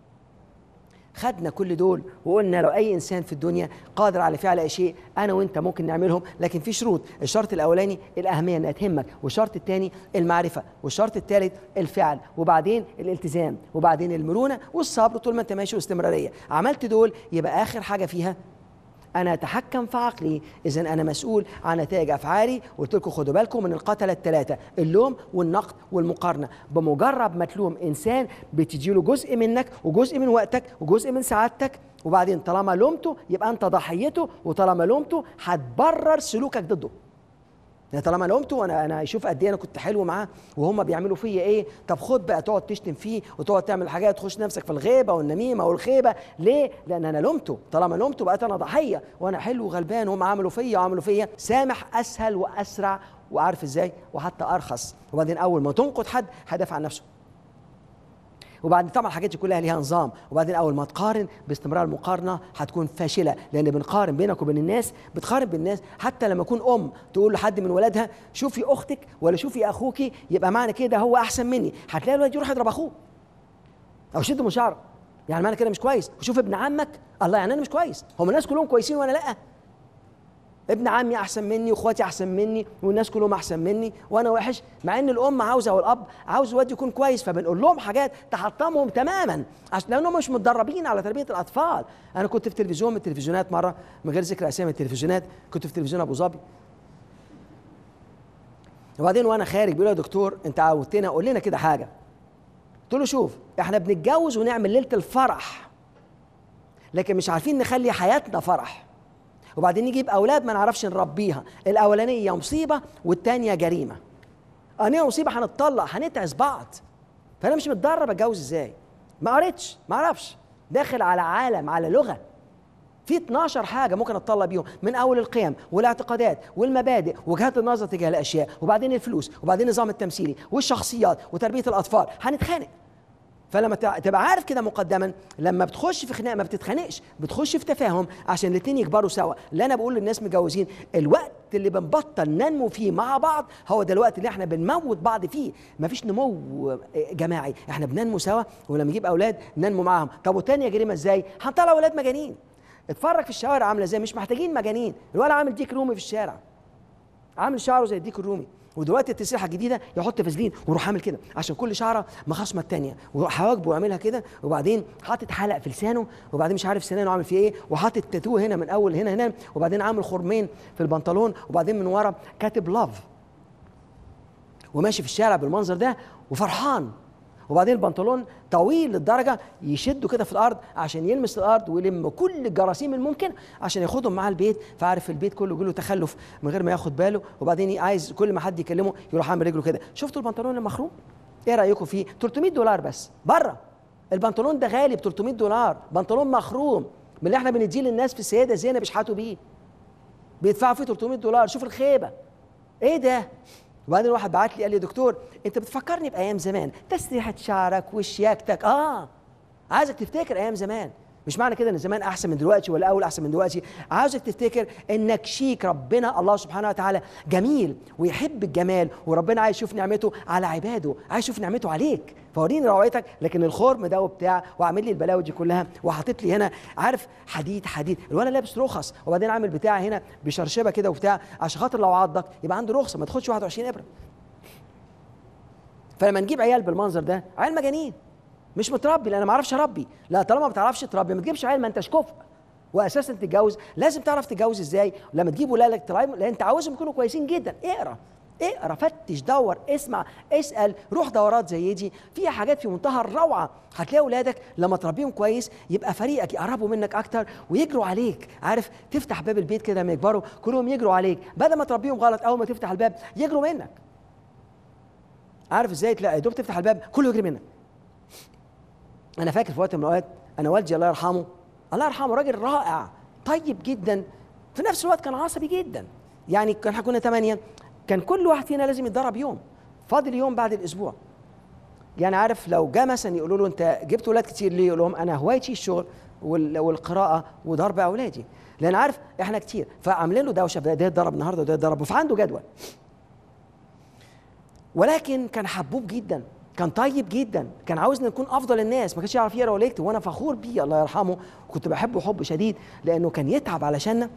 خدنا كل دول وقلنا لو اي انسان في الدنيا قادر على فعل اي شيء انا وانت ممكن نعملهم لكن في شروط الشرط الاولاني الاهميه انها تهمك والشرط الثاني المعرفه والشرط الثالث الفعل وبعدين الالتزام وبعدين المرونه والصبر طول ما انت ماشي واستمراريه عملت دول يبقى اخر حاجه فيها انا اتحكم في عقلي اذا انا مسؤول عن نتائج افعالي قلت لكم خدوا بالكم من القتله الثلاثه اللوم والنقد والمقارنه بمجرد ما تلوم انسان بتجي له جزء منك وجزء من وقتك وجزء من سعادتك وبعدين طالما لومته يبقى انت ضحيته وطالما لومته هتبرر سلوكك ضده يعني طالما لومته وانا انا اشوف قد ايه انا كنت حلو معاه وهم بيعملوا فيا ايه طب خد بقى تقعد تشتم فيه وتقعد تعمل حاجات تخش نفسك في الغيبه والنميمه والخيبه ليه لان انا لومته طالما لومته بقيت انا ضحيه وانا حلو وغلبان وهم عملوا فيا وعملوا فيا سامح اسهل واسرع وعارف ازاي وحتى ارخص وبعدين اول ما تنقد حد هيدافع عن نفسه وبعدين طبعا الحاجات دي كلها ليها نظام وبعدين اول ما تقارن باستمرار المقارنه هتكون فاشله لان بنقارن بينك وبين الناس بتقارن بالناس حتى لما يكون ام تقول لحد من ولادها شوفي اختك ولا شوفي اخوك يبقى معنى كده هو احسن مني هتلاقي الولد يروح يضرب اخوه او يشد من شعره يعني معنى كده مش كويس وشوف ابن عمك الله يعني انا مش كويس هم الناس كلهم كويسين وانا لا ابن عمي احسن مني واخواتي احسن مني والناس كلهم احسن مني وانا وحش مع ان الام عاوزه والاب عاوز الواد يكون كويس فبنقول لهم حاجات تحطمهم تماما عشان لانهم مش متدربين على تربيه الاطفال انا كنت في تلفزيون من التلفزيونات مره من غير ذكر اسامي التلفزيونات كنت في تلفزيون ابو ظبي وبعدين وانا خارج بيقول يا دكتور انت عودتنا قول لنا كده حاجه قلت له شوف احنا بنتجوز ونعمل ليله الفرح لكن مش عارفين نخلي حياتنا فرح وبعدين نجيب اولاد ما نعرفش نربيها الاولانيه مصيبه والثانيه جريمه انهي مصيبه هنتطلق هنتعس بعض فانا مش متدرب اتجوز ازاي ما قريتش ما اعرفش داخل على عالم على لغه في 12 حاجة ممكن اتطلع بيهم من أول القيم والاعتقادات والمبادئ وجهات النظر تجاه الأشياء وبعدين الفلوس وبعدين النظام التمثيلي والشخصيات وتربية الأطفال هنتخانق فلما تع- تبقى عارف كده مقدما لما بتخش في خناقه ما بتتخانقش بتخش في تفاهم عشان الاثنين يكبروا سوا اللي انا بقول للناس متجوزين الوقت اللي بنبطل ننمو فيه مع بعض هو ده الوقت اللي احنا بنموت بعض فيه مفيش نمو جماعي احنا بننمو سوا ولما نجيب اولاد ننمو معاهم طب والتاني يا جريمه ازاي هنطلع اولاد مجانين اتفرج في الشوارع عامله ازاي مش محتاجين مجانين الولد عامل ديك رومي في الشارع عامل شعره زي الديك الرومي ودلوقتي التسريحه الجديده يحط فازلين ويروح عامل كده عشان كل شعره مخاصمه التانيه ويروح حواجبه ويعملها كده وبعدين حاطط حلق في لسانه وبعدين مش عارف سنانه عامل فيه ايه وحاطط تاتو هنا من اول هنا هنا وبعدين عامل خرمين في البنطلون وبعدين من ورا كاتب لاف وماشي في الشارع بالمنظر ده وفرحان وبعدين البنطلون طويل للدرجه يشده كده في الارض عشان يلمس الارض ويلم كل الجراثيم الممكن عشان ياخدهم معاه البيت فعارف في البيت كله يجيله تخلف من غير ما ياخد باله وبعدين عايز كل ما حد يكلمه يروح عامل رجله كده شفتوا البنطلون المخروم ايه رايكم فيه 300 دولار بس بره البنطلون ده غالي ب 300 دولار بنطلون مخروم من اللي احنا بنديه للناس في السياده زينه بيشحتوا بيه بيدفعوا فيه 300 دولار شوف الخيبه ايه ده وبعدين واحد بعت لي قال لي دكتور انت بتفكرني بايام زمان تسريحه شعرك وشياكتك اه عايزك تفتكر ايام زمان مش معنى كده ان زمان احسن من دلوقتي ولا اول احسن من دلوقتي عاوزك تفتكر انك شيك ربنا الله سبحانه وتعالى جميل ويحب الجمال وربنا عايز يشوف نعمته على عباده عايز يشوف نعمته عليك فوريني روعتك لكن الخرم ده وبتاع وعامل لي البلاوي دي كلها وحاطط لي هنا عارف حديد حديد الولد لابس رخص وبعدين عامل بتاع هنا بشرشبه كده وبتاع عشان خاطر لو عضك يبقى عنده رخصه ما تاخدش 21 ابره فلما نجيب عيال بالمنظر ده عيال مجانين مش متربي لان انا ما اعرفش اربي لا طالما ما بتعرفش تربي ما تجيبش عيال ما انتش كفء واساسا تتجوز لازم تعرف تتجوز ازاي لما تجيب ولادك تراعيهم لان انت عاوزهم يكونوا كويسين جدا اقرا اقرا فتش دور اسمع اسال روح دورات زي دي فيها حاجات في منتهى الروعه هتلاقي اولادك لما تربيهم كويس يبقى فريقك يقربوا منك اكتر ويجروا عليك عارف تفتح باب البيت كده لما يكبروا كلهم يجروا عليك بدل ما تربيهم غلط اول ما تفتح الباب يجروا منك عارف ازاي تلاقي يا دوب تفتح الباب كله يجري منك انا فاكر في وقت من الاوقات انا والدي الله يرحمه الله يرحمه راجل رائع طيب جدا في نفس الوقت كان عصبي جدا يعني كان احنا كنا ثمانيه كان كل واحد فينا لازم يتدرب يوم فاضل يوم بعد الاسبوع يعني عارف لو جه مثلا يقولوا له انت جبت ولاد كتير ليه يقول لهم انا هوايتي الشغل وال- والقراءه وضرب اولادي لان عارف احنا كتير فعاملين له دوشه ده ده يتدرب النهارده وده يتدرب فعنده جدول ولكن كان حبوب جدا كان طيب جدا كان عاوزنا نكون افضل الناس ما كانش يعرف يقرا ولا يكتب وانا فخور بيه الله يرحمه وكنت بحبه حب شديد لانه كان يتعب علشاننا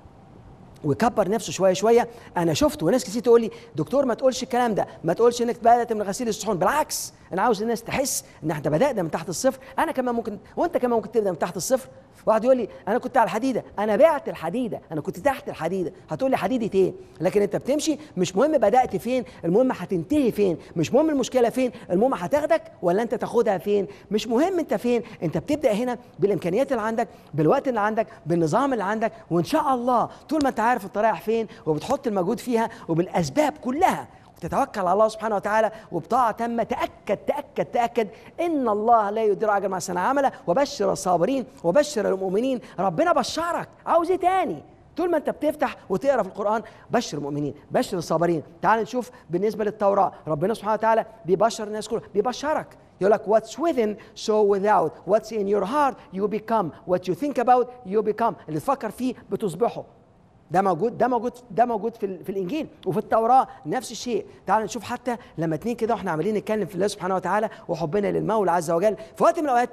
ويكبر نفسه شويه شويه انا شفته وناس كتير تقول لي دكتور ما تقولش الكلام ده ما تقولش انك بدات من غسيل الصحون بالعكس انا عاوز الناس تحس ان احنا بدانا من تحت الصفر انا كمان ممكن وانت كمان ممكن تبدا من تحت الصفر واحد يقول لي انا كنت على الحديده انا بعت الحديده انا كنت تحت الحديده هتقول لي حديده ايه لكن انت بتمشي مش مهم بدات فين المهم هتنتهي فين مش مهم المشكله فين المهم هتاخدك ولا انت تاخدها فين مش مهم انت فين انت بتبدا هنا بالامكانيات اللي عندك بالوقت اللي عندك بالنظام اللي عندك وان شاء الله طول ما انت عارف انت رايح فين وبتحط المجهود فيها وبالاسباب كلها وتتوكل على الله سبحانه وتعالى وبطاعة تامة تأكد تأكد تأكد إن الله لا يدير أجر مع سنة عمله وبشر الصابرين وبشر المؤمنين ربنا بشرك عاوز إيه تاني طول ما انت بتفتح وتقرا في القران بشر المؤمنين بشر الصابرين تعال نشوف بالنسبه للتوراه ربنا سبحانه وتعالى بيبشر الناس كلها بيبشرك يقول لك what's within so without what's in your heart you become what you think about you become اللي تفكر فيه بتصبحه ده موجود ده موجود ده موجود في ال- في الانجيل وفي التوراه نفس الشيء تعال نشوف حتى لما اتنين كده واحنا عمالين نتكلم في الله سبحانه وتعالى وحبنا للمولى عز وجل في وقت من الاوقات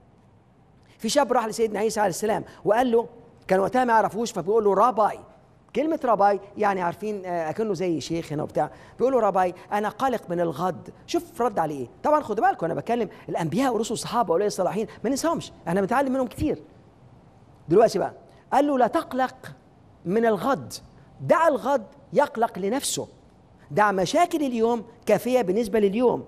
في شاب راح لسيدنا عيسى عليه السلام وقال له كان وقتها ما يعرفوش فبيقول له راباي كلمة راباي يعني عارفين آه، أكنه زي شيخ هنا وبتاع بيقول له راباي أنا قلق من الغد شوف رد عليه إيه طبعا خدوا بالكم أنا بتكلم الأنبياء ورسل الصحابة وأولياء الصالحين ما ننساهمش احنا بنتعلم منهم كتير دلوقتي بقى قال له لا تقلق من الغد دع الغد يقلق لنفسه دع مشاكل اليوم كافية بالنسبة لليوم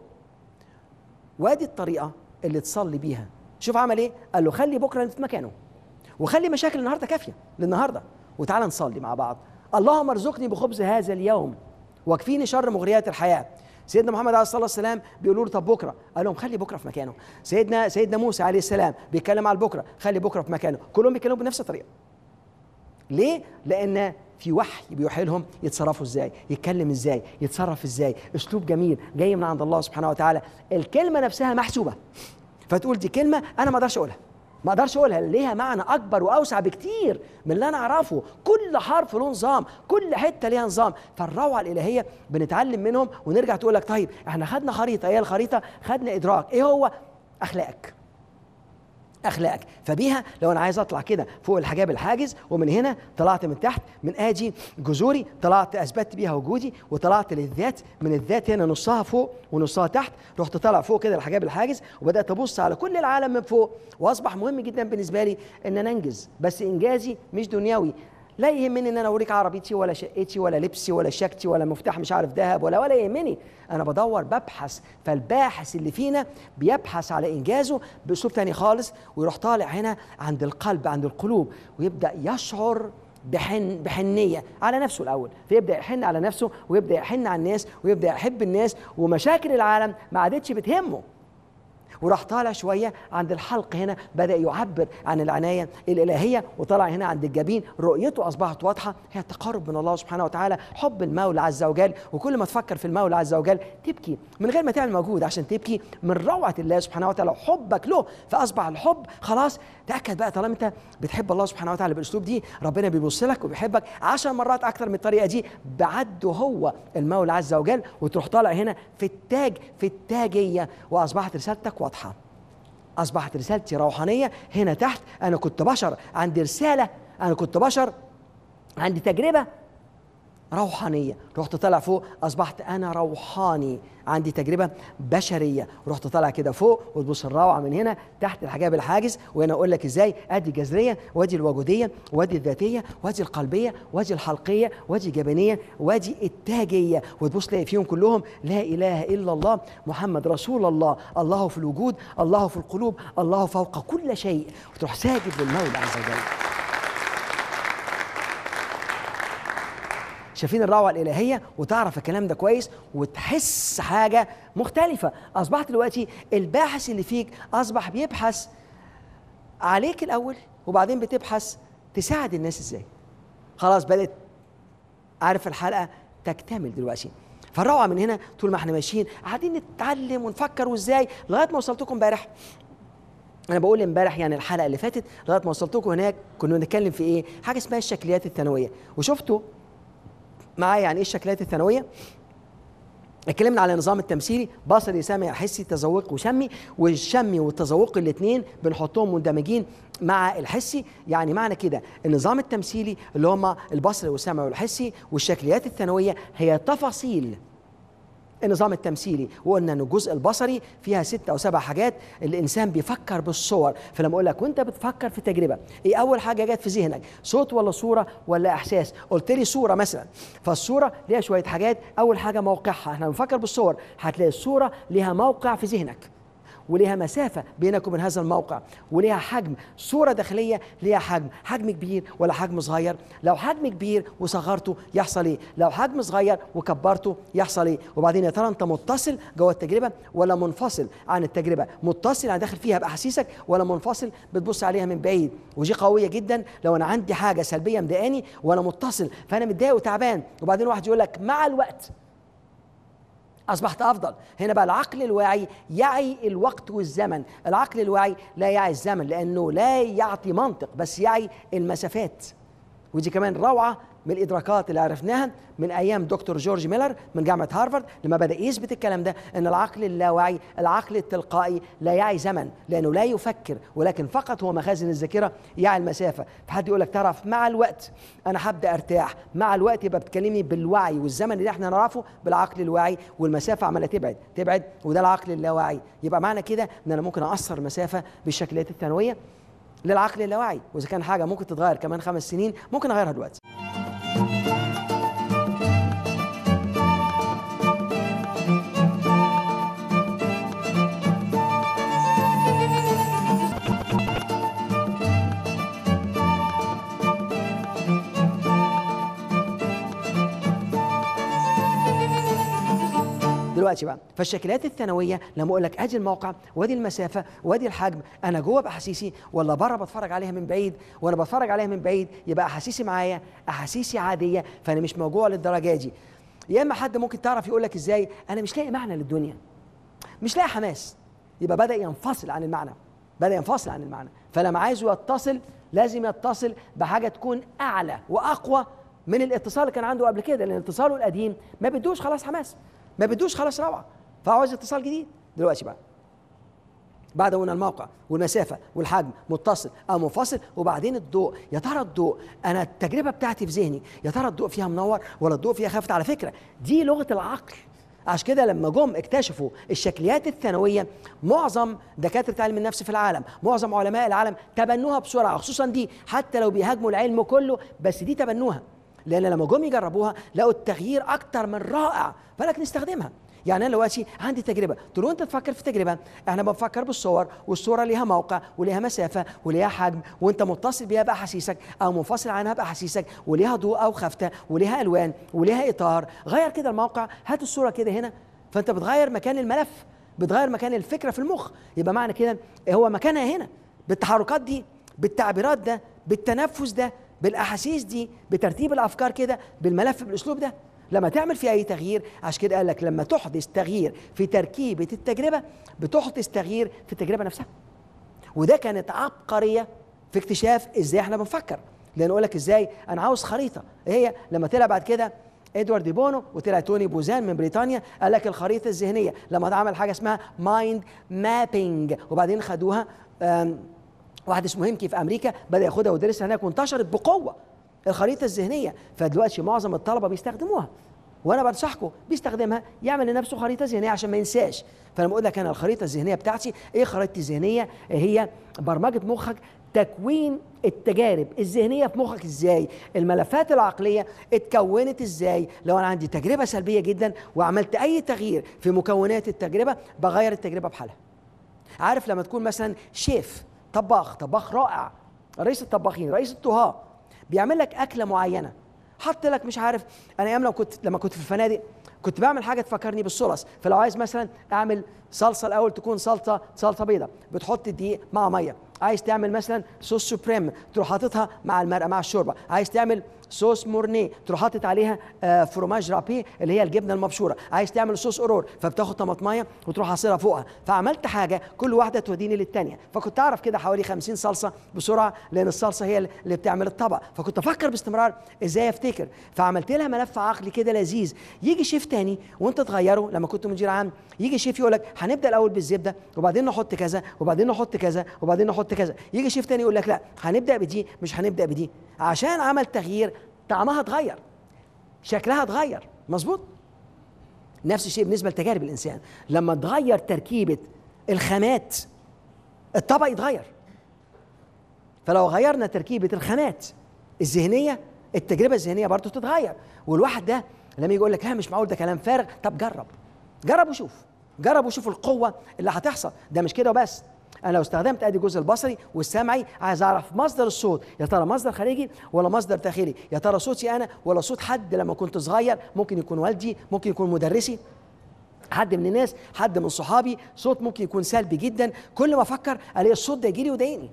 وادي الطريقة اللي تصلي بيها شوف عمل ايه قال له خلي بكرة في مكانه وخلي مشاكل النهاردة كافية للنهاردة وتعالى نصلي مع بعض اللهم ارزقني بخبز هذا اليوم واكفيني شر مغريات الحياة سيدنا محمد عليه الصلاه والسلام بيقولوا له طب بكره قال لهم خلي بكره في مكانه سيدنا سيدنا موسى عليه السلام بيتكلم على بكره خلي بكره في مكانه كلهم بيتكلموا بنفس الطريقه ليه؟ لأن في وحي بيوحي لهم يتصرفوا ازاي، يتكلم ازاي، يتصرف ازاي، اسلوب جميل جاي من عند الله سبحانه وتعالى، الكلمة نفسها محسوبة. فتقول دي كلمه انا ما اقدرش اقولها ما اقدرش اقولها ليها معنى اكبر واوسع بكتير من اللي انا اعرفه كل حرف له نظام كل حته ليها نظام فالروعه الالهيه بنتعلم منهم ونرجع تقول لك طيب احنا خدنا خريطه ايه الخريطه خدنا ادراك ايه هو اخلاقك اخلاقك فبيها لو انا عايز اطلع كده فوق الحجاب الحاجز ومن هنا طلعت من تحت من اجي جذوري طلعت اثبتت بيها وجودي وطلعت للذات من الذات هنا نصها فوق ونصها تحت رحت طالع فوق كده الحجاب الحاجز وبدات ابص على كل العالم من فوق واصبح مهم جدا بالنسبه لي ان انا انجز بس انجازي مش دنيوي لا يهمني ان انا اوريك عربيتي ولا شقتي ولا لبسي ولا شكتي ولا مفتاح مش عارف ذهب ولا ولا يهمني انا بدور ببحث فالباحث اللي فينا بيبحث على انجازه باسلوب تاني خالص ويروح طالع هنا عند القلب عند القلوب ويبدا يشعر بحن بحنيه على نفسه الاول فيبدا يحن على نفسه ويبدا يحن على الناس ويبدا يحب الناس ومشاكل العالم ما عادتش بتهمه وراح طالع شوية عند الحلق هنا بدأ يعبر عن العناية الإلهية وطلع هنا عند الجبين رؤيته أصبحت واضحة هي التقرب من الله سبحانه وتعالى حب المولى عز وجل وكل ما تفكر في المولى عز وجل تبكي من غير ما تعمل مجهود عشان تبكي من روعة الله سبحانه وتعالى وحبك له فأصبح الحب خلاص تأكد بقى طالما أنت بتحب الله سبحانه وتعالى بالأسلوب دي ربنا بيبص لك وبيحبك عشر مرات أكثر من الطريقة دي بعده هو المولى عز وجل وتروح طالع هنا في التاج في التاجية وأصبحت رسالتك واضحة أصبحت رسالتي روحانية هنا تحت أنا كنت بشر عندي رسالة أنا كنت بشر عندي تجربة روحانية رحت طالع فوق أصبحت أنا روحاني عندي تجربة بشرية رحت طالع كده فوق وتبص الروعة من هنا تحت الحجاب الحاجز وهنا أقول لك إزاي أدي جذرية وأدي الوجودية وأدي الذاتية وأدي القلبية وأدي الحلقية وأدي الجبنية وأدي التاجية وتبص تلاقي فيهم كلهم لا إله إلا الله محمد رسول الله الله في الوجود الله في القلوب الله فوق كل شيء وتروح ساجد للمولى عز وجل شايفين الروعه الالهيه وتعرف الكلام ده كويس وتحس حاجه مختلفه اصبحت دلوقتي الباحث اللي فيك اصبح بيبحث عليك الاول وبعدين بتبحث تساعد الناس ازاي خلاص بدات عارف الحلقه تكتمل دلوقتي فالروعه من هنا طول ما احنا ماشيين قاعدين نتعلم ونفكر وازاي لغايه ما وصلتكم امبارح انا بقول امبارح يعني الحلقه اللي فاتت لغايه ما وصلتكم هناك كنا بنتكلم في ايه حاجه اسمها الشكليات الثانويه وشفتوا معايا يعني ايه الشكليات الثانويه اتكلمنا على النظام التمثيلي بصري سمعي حسي تذوق وشمي والشمي والتذوق الاثنين بنحطهم مندمجين مع الحسي يعني معنى كده النظام التمثيلي اللي هما البصري والسمعي والحسي والشكليات الثانويه هي تفاصيل النظام التمثيلي وقلنا ان الجزء البصري فيها ست او سبع حاجات الانسان بيفكر بالصور فلما اقول لك وانت بتفكر في تجربه ايه اول حاجه جت في ذهنك صوت ولا صوره ولا احساس قلت لي صوره مثلا فالصوره ليها شويه حاجات اول حاجه موقعها احنا بنفكر بالصور هتلاقي الصوره ليها موقع في ذهنك وليها مسافة بينك وبين هذا الموقع وليها حجم صورة داخلية ليها حجم حجم كبير ولا حجم صغير لو حجم كبير وصغرته يحصل ايه لو حجم صغير وكبرته يحصل ايه وبعدين يا ترى انت متصل جوه التجربة ولا منفصل عن التجربة متصل يعني داخل فيها بأحاسيسك ولا منفصل بتبص عليها من بعيد ودي قوية جدا لو انا عندي حاجة سلبية مضايقاني وانا متصل فانا متضايق وتعبان وبعدين واحد يقول لك مع الوقت أصبحت أفضل هنا بقى العقل الواعي يعي الوقت والزمن العقل الواعي لا يعي الزمن لأنه لا يعطي منطق بس يعي المسافات ودي كمان روعة من الإدراكات اللي عرفناها من أيام دكتور جورج ميلر من جامعة هارفارد لما بدأ يثبت الكلام ده أن العقل اللاواعي العقل التلقائي لا يعي زمن لأنه لا يفكر ولكن فقط هو مخازن الذاكرة يعي المسافة فحد يقول لك تعرف مع الوقت أنا هبدأ أرتاح مع الوقت يبقى بتكلمني بالوعي والزمن اللي احنا نعرفه بالعقل الواعي والمسافة عمالة تبعد تبعد وده العقل اللاواعي يبقى معنى كده أن أنا ممكن أقصر مسافة بالشكليات الثانوية للعقل اللاواعي وإذا كان حاجة ممكن تتغير كمان خمس سنين ممكن أغيرها دلوقتي دلوقتي بقى فالشكلات الثانويه لما اقول لك ادي الموقع وادي المسافه وادي الحجم انا جوه باحاسيسي ولا بره بتفرج عليها من بعيد وانا بتفرج عليها من بعيد يبقى احاسيسي معايا احاسيسي عاديه فانا مش موجوع للدرجه دي يا اما حد ممكن تعرف يقول لك ازاي انا مش لاقي معنى للدنيا مش لاقي حماس يبقى بدا ينفصل عن المعنى بدا ينفصل عن المعنى فلما عايزه يتصل لازم يتصل بحاجه تكون اعلى واقوى من الاتصال اللي كان عنده قبل كده لان اتصاله القديم ما بدوش خلاص حماس ما بدوش خلاص روعه فعاوز اتصال جديد دلوقتي بقى بعد قلنا الموقع والمسافة والحجم متصل أو منفصل وبعدين الضوء يا ترى الضوء أنا التجربة بتاعتي في ذهني يا ترى الضوء فيها منور ولا الضوء فيها خافت على فكرة دي لغة العقل عشان كده لما جم اكتشفوا الشكليات الثانويه معظم دكاتره علم النفس في العالم معظم علماء العالم تبنوها بسرعه خصوصا دي حتى لو بيهاجموا العلم كله بس دي تبنوها لان لما جم يجربوها لقوا التغيير اكتر من رائع فلك نستخدمها يعني انا دلوقتي عندي تجربه تقول انت تفكر في تجربه احنا بنفكر بالصور والصوره ليها موقع وليها مسافه وليها حجم وانت متصل بيها باحاسيسك او منفصل عنها باحاسيسك وليها ضوء او خفته وليها الوان وليها اطار غير كده الموقع هات الصوره كده هنا فانت بتغير مكان الملف بتغير مكان الفكره في المخ يبقى معنى كده هو مكانها هنا بالتحركات دي بالتعبيرات ده بالتنفس ده بالاحاسيس دي بترتيب الافكار كده بالملف بالاسلوب ده لما تعمل في اي تغيير عشان كده قال لك لما تحدث تغيير في تركيبه التجربه بتحدث تغيير في التجربه نفسها وده كانت عبقريه في اكتشاف ازاي احنا بنفكر لان اقول لك ازاي انا عاوز خريطه هي لما طلع بعد كده ادوارد دي بونو وطلع توني بوزان من بريطانيا قال لك الخريطه الذهنيه لما عمل حاجه اسمها مايند مابينج وبعدين خدوها واحد اسمه هيمكي في امريكا بدا ياخدها ويدرسها هناك وانتشرت بقوه الخريطه الذهنيه فدلوقتي معظم الطلبه بيستخدموها وانا بنصحكم بيستخدمها يعمل لنفسه خريطه ذهنيه عشان ما ينساش فلما اقول لك انا الخريطه الذهنيه بتاعتي ايه خريطتي الذهنيه هي برمجه مخك تكوين التجارب الذهنيه في مخك ازاي الملفات العقليه اتكونت ازاي لو انا عندي تجربه سلبيه جدا وعملت اي تغيير في مكونات التجربه بغير التجربه بحالها عارف لما تكون مثلا شيف طباخ طباخ رائع رئيس الطباخين رئيس الطهاه بيعمل لك اكله معينه حط لك مش عارف انا ايام لو كنت لما كنت في الفنادق كنت بعمل حاجه تفكرني بالصلص فلو عايز مثلا اعمل صلصه الاول تكون صلصه صلصه بيضه بتحط الدقيق مع ميه عايز تعمل مثلا صوص سوبريم تروح حاططها مع المرقه مع الشوربه عايز تعمل صوص مورني تروح حاطط عليها آه فروماج رابي اللي هي الجبنه المبشوره عايز تعمل صوص اورور فبتاخد طماطمايه وتروح حاصرها فوقها فعملت حاجه كل واحده توديني للثانيه فكنت اعرف كده حوالي 50 صلصه بسرعه لان الصلصه هي اللي بتعمل الطبق فكنت افكر باستمرار ازاي افتكر فعملت لها ملف عقلي كده لذيذ يجي شيف تاني وانت تغيره لما كنت مدير عام يجي شيف يقول لك هنبدا الاول بالزبده وبعدين نحط كذا وبعدين نحط كذا وبعدين نحط كذا يجي شيف تاني يقول لك لا هنبدا بدي مش هنبدا بدي عشان عمل تغيير طعمها اتغير شكلها اتغير مظبوط نفس الشيء بالنسبه لتجارب الانسان لما تغير تركيبه الخامات الطبق يتغير فلو غيرنا تركيبه الخامات الذهنيه التجربه الذهنيه برضه تتغير والواحد ده لما يجي يقول لك لا مش معقول ده كلام فارغ طب جرب جرب وشوف جرب وشوف القوه اللي هتحصل ده مش كده وبس انا لو استخدمت ادي الجزء البصري والسمعي عايز اعرف مصدر الصوت يا ترى مصدر خارجي ولا مصدر داخلي يا ترى صوتي انا ولا صوت حد لما كنت صغير ممكن يكون والدي ممكن يكون مدرسي حد من الناس حد من صحابي صوت ممكن يكون سلبي جدا كل ما افكر الاقي الصوت ده يجي لي ويضايقني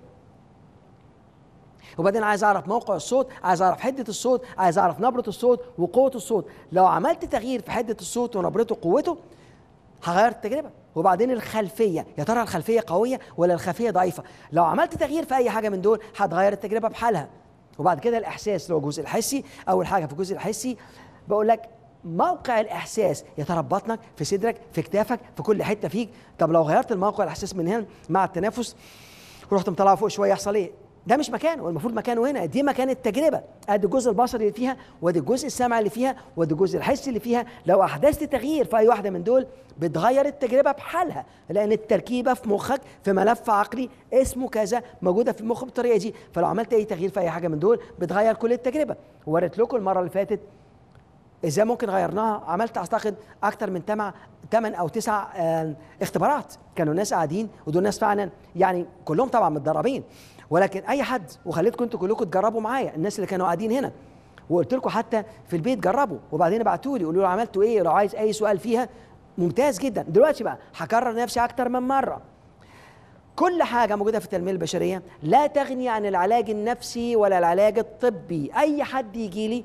وبعدين عايز اعرف موقع الصوت عايز اعرف حده الصوت عايز اعرف نبره الصوت وقوه الصوت لو عملت تغيير في حده الصوت ونبرته وقوته هغير التجربه وبعدين الخلفيه يا ترى الخلفيه قويه ولا الخلفيه ضعيفه لو عملت تغيير في اي حاجه من دول هتغير التجربه بحالها وبعد كده الاحساس لو الجزء الحسي اول حاجه في الجزء الحسي بقول لك موقع الاحساس يا ترى بطنك في صدرك في كتافك في كل حته فيك طب لو غيرت الموقع الاحساس من هنا مع التنفس ورحت مطلعه فوق شويه يحصل ايه ده مش مكانه المفروض مكانه هنا دي مكان التجربه ادي الجزء البصري اللي فيها وادي الجزء السمعي اللي فيها وادي الجزء الحسي اللي فيها لو احدثت تغيير في اي واحده من دول بتغير التجربه بحالها لان التركيبه في مخك في ملف عقلي اسمه كذا موجوده في المخ بالطريقه دي فلو عملت اي تغيير في اي حاجه من دول بتغير كل التجربه وريت لكم المره اللي فاتت ازاي ممكن غيرناها عملت اعتقد اكتر من تمع ثمان او تسع اختبارات كانوا ناس قاعدين ودول ناس فعلا يعني كلهم طبعا متدربين ولكن اي حد وخليتكم انتوا كلكم تجربوا معايا الناس اللي كانوا قاعدين هنا وقلت لكم حتى في البيت جربوا وبعدين ابعتوا لي قولوا لي عملتوا ايه لو عايز اي سؤال فيها ممتاز جدا دلوقتي بقى هكرر نفسي اكتر من مره كل حاجة موجودة في التنمية البشرية لا تغني عن العلاج النفسي ولا العلاج الطبي أي حد يجي لي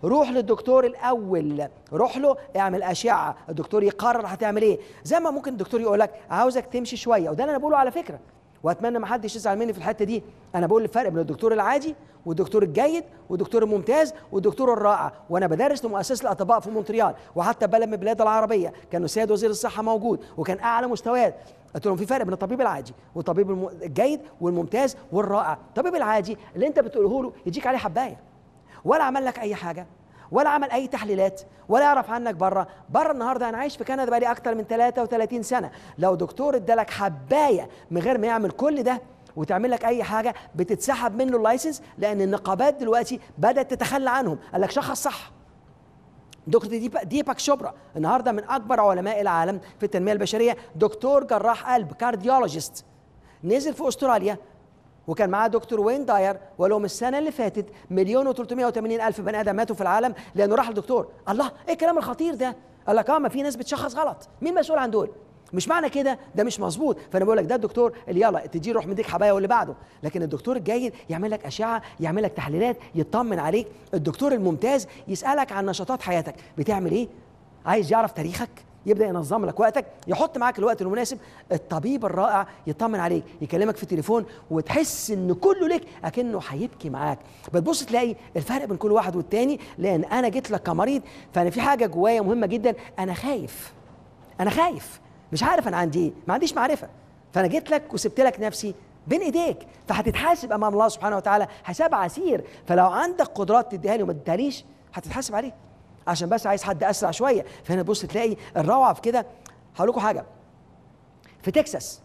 روح للدكتور الاول روح له اعمل اشعه الدكتور يقرر هتعمل ايه زي ما ممكن الدكتور يقول لك عاوزك تمشي شويه وده اللي انا بقوله على فكره واتمنى ما حدش يزعل مني في الحته دي انا بقول الفرق بين الدكتور العادي والدكتور الجيد والدكتور الممتاز والدكتور الرائع وانا بدرس لمؤسسه الاطباء في مونتريال وحتى بلد من البلاد العربيه كان السيد وزير الصحه موجود وكان اعلى مستويات قلت لهم في فرق بين الطبيب العادي والطبيب الجيد والممتاز والرائع الطبيب العادي اللي انت بتقوله له يجيك عليه حبايه ولا عمل لك اي حاجه ولا عمل اي تحليلات ولا يعرف عنك بره بره النهارده انا عايش في كندا بقالي اكتر من 33 سنه لو دكتور ادالك حبايه من غير ما يعمل كل ده وتعمل لك اي حاجه بتتسحب منه اللايسنس لان النقابات دلوقتي بدات تتخلى عنهم قال لك شخص صح دكتور ديباك شوبرا النهارده من اكبر علماء العالم في التنميه البشريه دكتور جراح قلب كارديولوجيست نزل في استراليا وكان معاه دكتور وين داير ولهم السنه اللي فاتت مليون و380 الف بني ادم ماتوا في العالم لانه راح للدكتور الله ايه الكلام الخطير ده قال لك اه ما في ناس بتشخص غلط مين مسؤول عن دول مش معنى كده ده مش مظبوط فانا بقول لك ده الدكتور اللي يلا تجي روح مديك حبايه واللي بعده لكن الدكتور الجيد يعمل لك اشعه يعمل لك تحليلات يطمن عليك الدكتور الممتاز يسالك عن نشاطات حياتك بتعمل ايه عايز يعرف تاريخك يبدا ينظم لك وقتك يحط معاك الوقت المناسب الطبيب الرائع يطمن عليك يكلمك في التليفون وتحس ان كله لك اكنه هيبكي معاك بتبص تلاقي الفرق بين كل واحد والتاني لان انا جيت لك كمريض فانا في حاجه جوايا مهمه جدا انا خايف انا خايف مش عارف انا عندي ايه ما عنديش معرفه فانا جيت لك وسبت لك نفسي بين ايديك فهتتحاسب امام الله سبحانه وتعالى حساب عسير فلو عندك قدرات تديها لي وما تديهاليش هتتحاسب عليه عشان بس عايز حد اسرع شويه فهنا تبص تلاقي الروعه في كده هقول لكم حاجه في تكساس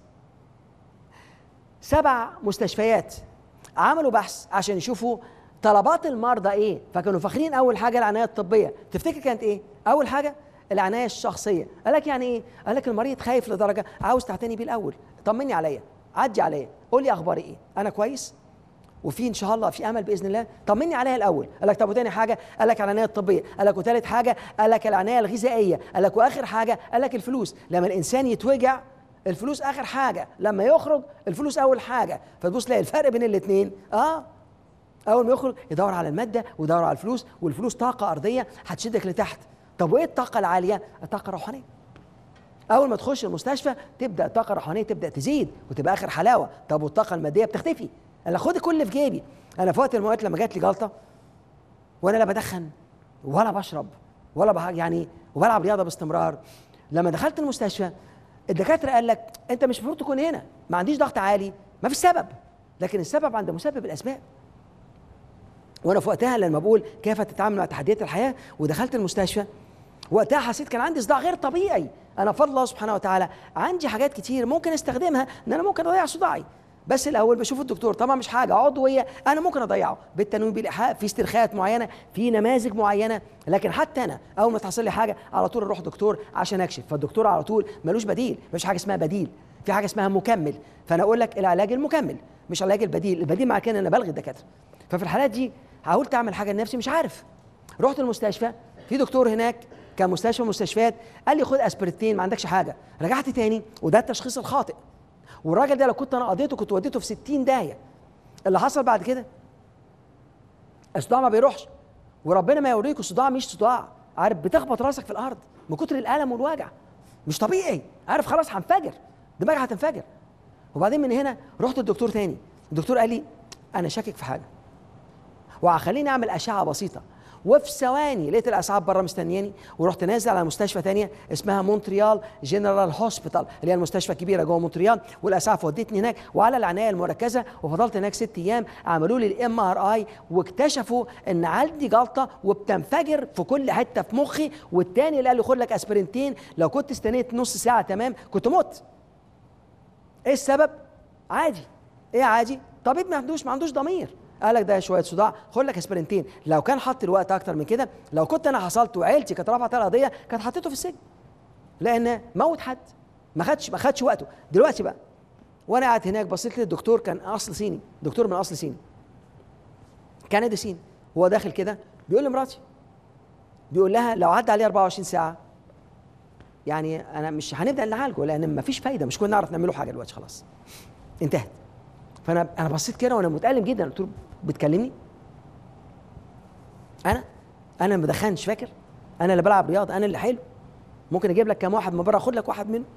سبع مستشفيات عملوا بحث عشان يشوفوا طلبات المرضى ايه فكانوا فاخرين اول حاجه العنايه الطبيه تفتكر كانت ايه اول حاجه العنايه الشخصيه قال لك يعني ايه قال لك المريض خايف لدرجه عاوز تعتني بيه الاول طمني عليا عدي عليا قول لي اخباري ايه انا كويس وفي ان شاء الله في امل باذن الله طمني عليها الاول قال لك طب وتاني حاجه قال لك العنايه الطبيه قال لك وتالت حاجه قال لك العنايه الغذائيه قال لك واخر حاجه قال لك الفلوس لما الانسان يتوجع الفلوس اخر حاجه لما يخرج الفلوس اول حاجه فتبص تلاقي الفرق بين الاثنين اه اول ما يخرج يدور على الماده ويدور على الفلوس والفلوس طاقه ارضيه هتشدك لتحت طب وايه الطاقه العاليه الطاقه الروحانيه اول ما تخش المستشفى تبدا الطاقه الروحانيه تبدا تزيد وتبقى اخر حلاوه طب والطاقه الماديه بتختفي انا خد كل اللي في جيبي انا في وقت من الموقات لما جات لي جلطه وانا لا بدخن ولا بشرب ولا بح... يعني وبلعب رياضه باستمرار لما دخلت المستشفى الدكاتره قال لك انت مش المفروض تكون هنا ما عنديش ضغط عالي ما فيش سبب لكن السبب عند مسبب الاسباب وانا في وقتها لما بقول كيف تتعامل مع تحديات الحياه ودخلت المستشفى وقتها حسيت كان عندي صداع غير طبيعي انا بفضل الله سبحانه وتعالى عندي حاجات كتير ممكن استخدمها ان انا ممكن اضيع صداعي بس الاول بشوف الدكتور طبعا مش حاجه عضويه انا ممكن اضيعه بالتنويم بالايحاء في استرخاءات معينه في نماذج معينه لكن حتى انا اول ما تحصل لي حاجه على طول اروح دكتور عشان اكشف فالدكتور على طول ملوش بديل مفيش حاجه اسمها بديل في حاجه اسمها مكمل فانا اقول لك العلاج المكمل مش العلاج البديل البديل مع كده انا بلغي الدكاتره ففي الحالات دي حاولت اعمل حاجه لنفسي مش عارف رحت المستشفى في دكتور هناك كان مستشفى مستشفيات قال لي خد اسبرتين ما عندكش حاجه رجعت تاني وده التشخيص الخاطئ والراجل ده لو كنت انا قضيته كنت وديته في 60 داهيه اللي حصل بعد كده الصداع ما بيروحش وربنا ما يوريك الصداع مش صداع عارف بتخبط راسك في الارض من كتر الالم والوجع مش طبيعي عارف خلاص هنفجر دماغي هتنفجر وبعدين من هنا رحت للدكتور تاني الدكتور قال لي انا شاكك في حاجه وهخليني اعمل اشعه بسيطه وفي ثواني لقيت الاسعاف بره مستنياني ورحت نازل على مستشفى تانية اسمها مونتريال جنرال هوسبيتال اللي هي المستشفى الكبيره جوه مونتريال والاسعاف ودتني هناك وعلى العنايه المركزه وفضلت هناك ست ايام عملوا لي الام ار اي واكتشفوا ان عندي جلطه وبتنفجر في كل حته في مخي والتاني اللي قال لي خد لك اسبرنتين لو كنت استنيت نص ساعه تمام كنت مت ايه السبب عادي ايه عادي طبيب ما عندوش ما عندوش ضمير قال لك ده شويه صداع خد لك اسبرنتين لو كان حط الوقت اكتر من كده لو كنت انا حصلت وعيلتي كانت رفعت القضيه كانت حطيته في السجن لان موت حد ما خدش ما خدش وقته دلوقتي بقى وانا قاعد هناك بصيت للدكتور كان اصل صيني دكتور من اصل صيني كندي صيني هو داخل كده بيقول لمراتي بيقول لها لو عدى عليه 24 ساعه يعني انا مش هنبدا نعالجه لان ما فيش فايده مش كنا نعرف نعمله حاجه دلوقتي خلاص انتهت فانا انا بصيت كده وانا متالم جدا قلت له بتكلمني انا انا اللي ما بدخنش فاكر انا اللي بلعب رياضه انا اللي حلو ممكن اجيب لك كام واحد من بره اخد لك واحد منه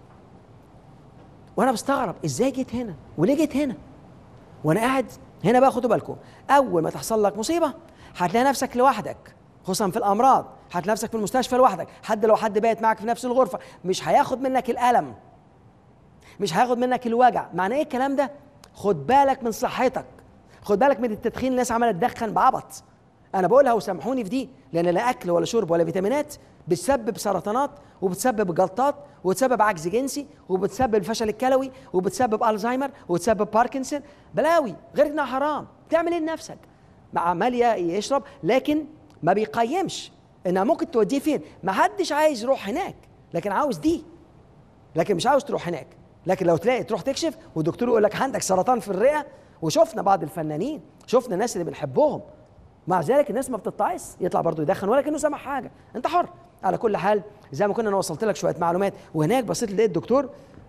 وانا بستغرب ازاي جيت هنا وليه جيت هنا وانا قاعد هنا بقى خدوا بالكم اول ما تحصل لك مصيبه هتلاقي نفسك لوحدك خصوصا في الامراض هتلاقي نفسك في المستشفى لوحدك حد لو حد بات معك في نفس الغرفه مش هياخد منك الالم مش هياخد منك الوجع معنى ايه الكلام ده خد بالك من صحتك خد بالك من التدخين الناس عماله تدخن بعبط انا بقولها وسامحوني في دي لان لا اكل ولا شرب ولا فيتامينات بتسبب سرطانات وبتسبب جلطات وبتسبب عجز جنسي وبتسبب الفشل الكلوي وبتسبب الزهايمر وبتسبب باركنسون بلاوي غير انها حرام تعمل ايه لنفسك مع مالية يشرب لكن ما بيقيمش انها ممكن توديه فين ما حدش عايز يروح هناك لكن عاوز دي لكن مش عاوز تروح هناك لكن لو تلاقي تروح تكشف والدكتور يقول لك عندك سرطان في الرئه وشفنا بعض الفنانين شفنا الناس اللي بنحبهم مع ذلك الناس ما بتطعس يطلع برضه يدخن ولا كانه سمع حاجه انت حر على كل حال زي ما كنا انا وصلت لك شويه معلومات وهناك بصيت لقيت الدكتور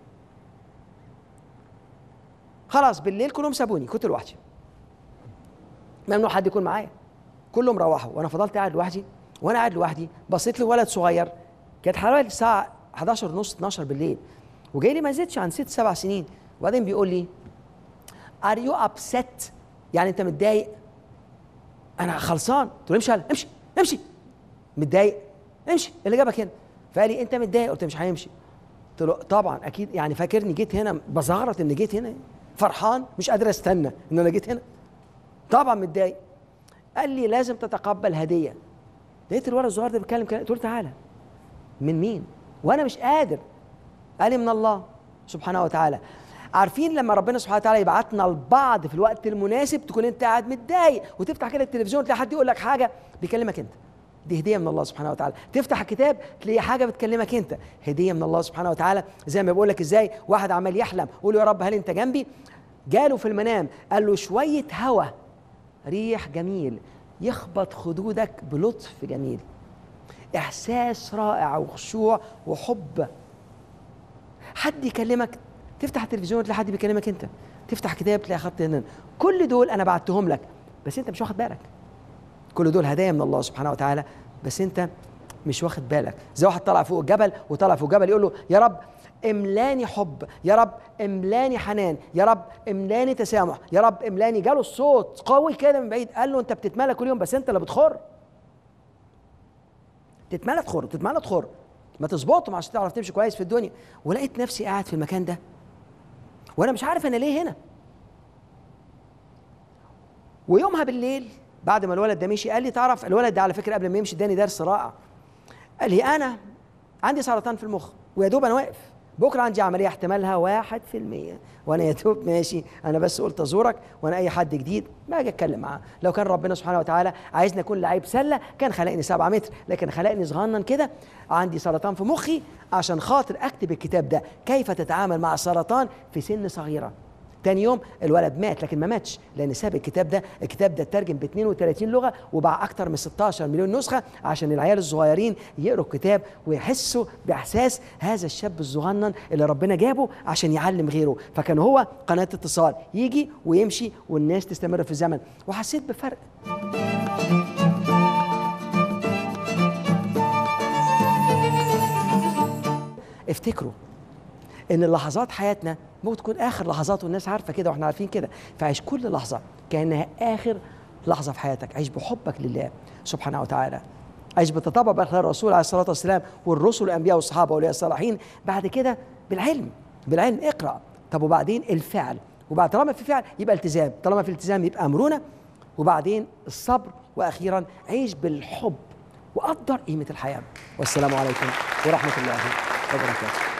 خلاص بالليل كلهم سابوني كنت لوحدي ممنوع حد يكون معايا كلهم روحوا وانا فضلت قاعد لوحدي وانا قاعد لوحدي بصيت لولد صغير كانت حوالي الساعه 11 ونص 12 بالليل وجاي لي ما زادش عن ست سبع سنين وبعدين بيقول لي ار يو ابست يعني انت متضايق انا خلصان قلت له امشي يلا امشي امشي متضايق امشي اللي جابك هنا فقال لي انت متضايق قلت مش هيمشي قلت له طبعا اكيد يعني فاكرني جيت هنا بزغرط ان جيت هنا فرحان مش قادر استنى ان انا جيت هنا طبعا متضايق قال لي لازم تتقبل هديه لقيت الولد الصغير ده بيتكلم كلام قلت له تعالى من مين وانا مش قادر قال لي من الله سبحانه وتعالى عارفين لما ربنا سبحانه وتعالى يبعتنا لبعض في الوقت المناسب تكون انت قاعد متضايق وتفتح كده التلفزيون تلاقي حد يقول لك حاجه بيكلمك انت دي هديه من الله سبحانه وتعالى تفتح الكتاب تلاقي حاجه بتكلمك انت هديه من الله سبحانه وتعالى زي ما بقول لك ازاي واحد عمال يحلم يقول له يا رب هل انت جنبي جاله في المنام قال له شويه هوا ريح جميل يخبط خدودك بلطف جميل احساس رائع وخشوع وحب حد يكلمك تفتح التلفزيون تلاقي حد بيكلمك انت تفتح كتاب تلاقي خط هنا كل دول انا بعتهم لك بس انت مش واخد بالك كل دول هدايا من الله سبحانه وتعالى بس انت مش واخد بالك زي واحد طلع فوق الجبل وطلع فوق الجبل يقول له يا رب املاني حب يا رب املاني حنان يا رب املاني تسامح يا رب املاني جاله الصوت قوي كده من بعيد قال له انت بتتملى كل يوم بس انت اللي بتخر تتملى تخر تتملى تخر ما تظبطهم عشان تعرف تمشي كويس في الدنيا ولقيت نفسي قاعد في المكان ده وانا مش عارف انا ليه هنا ويومها بالليل بعد ما الولد ده مشي قال لي تعرف الولد ده على فكره قبل ما يمشي اداني درس رائع قال لي انا عندي سرطان في المخ ويا دوب انا واقف بكره عندي عمليه احتمالها واحد في المية وانا يا دوب ماشي انا بس قلت ازورك وانا اي حد جديد ما اجي اتكلم معاه لو كان ربنا سبحانه وتعالى عايزني اكون لعيب سله كان خلقني سبعة متر لكن خلقني صغنن كده عندي سرطان في مخي عشان خاطر اكتب الكتاب ده كيف تتعامل مع السرطان في سن صغيره تاني يوم الولد مات لكن ما ماتش لان ساب الكتاب ده الكتاب ده اترجم ب 32 لغه وباع اكتر من 16 مليون نسخه عشان العيال الصغيرين يقروا الكتاب ويحسوا باحساس هذا الشاب الصغنن اللي ربنا جابه عشان يعلم غيره فكان هو قناه اتصال يجي ويمشي والناس تستمر في الزمن وحسيت بفرق افتكروا ان اللحظات حياتنا ممكن تكون اخر لحظات والناس عارفه كده واحنا عارفين كده فعيش كل لحظه كانها اخر لحظه في حياتك عيش بحبك لله سبحانه وتعالى عيش بالتطبع باخلاق الرسول عليه الصلاه والسلام والرسل والانبياء والصحابه واولياء الصالحين بعد كده بالعلم بالعلم اقرا طب وبعدين الفعل وبعد طالما في فعل يبقى التزام طالما في التزام يبقى مرونه وبعدين الصبر واخيرا عيش بالحب وقدر قيمه الحياه والسلام عليكم ورحمه الله وبركاته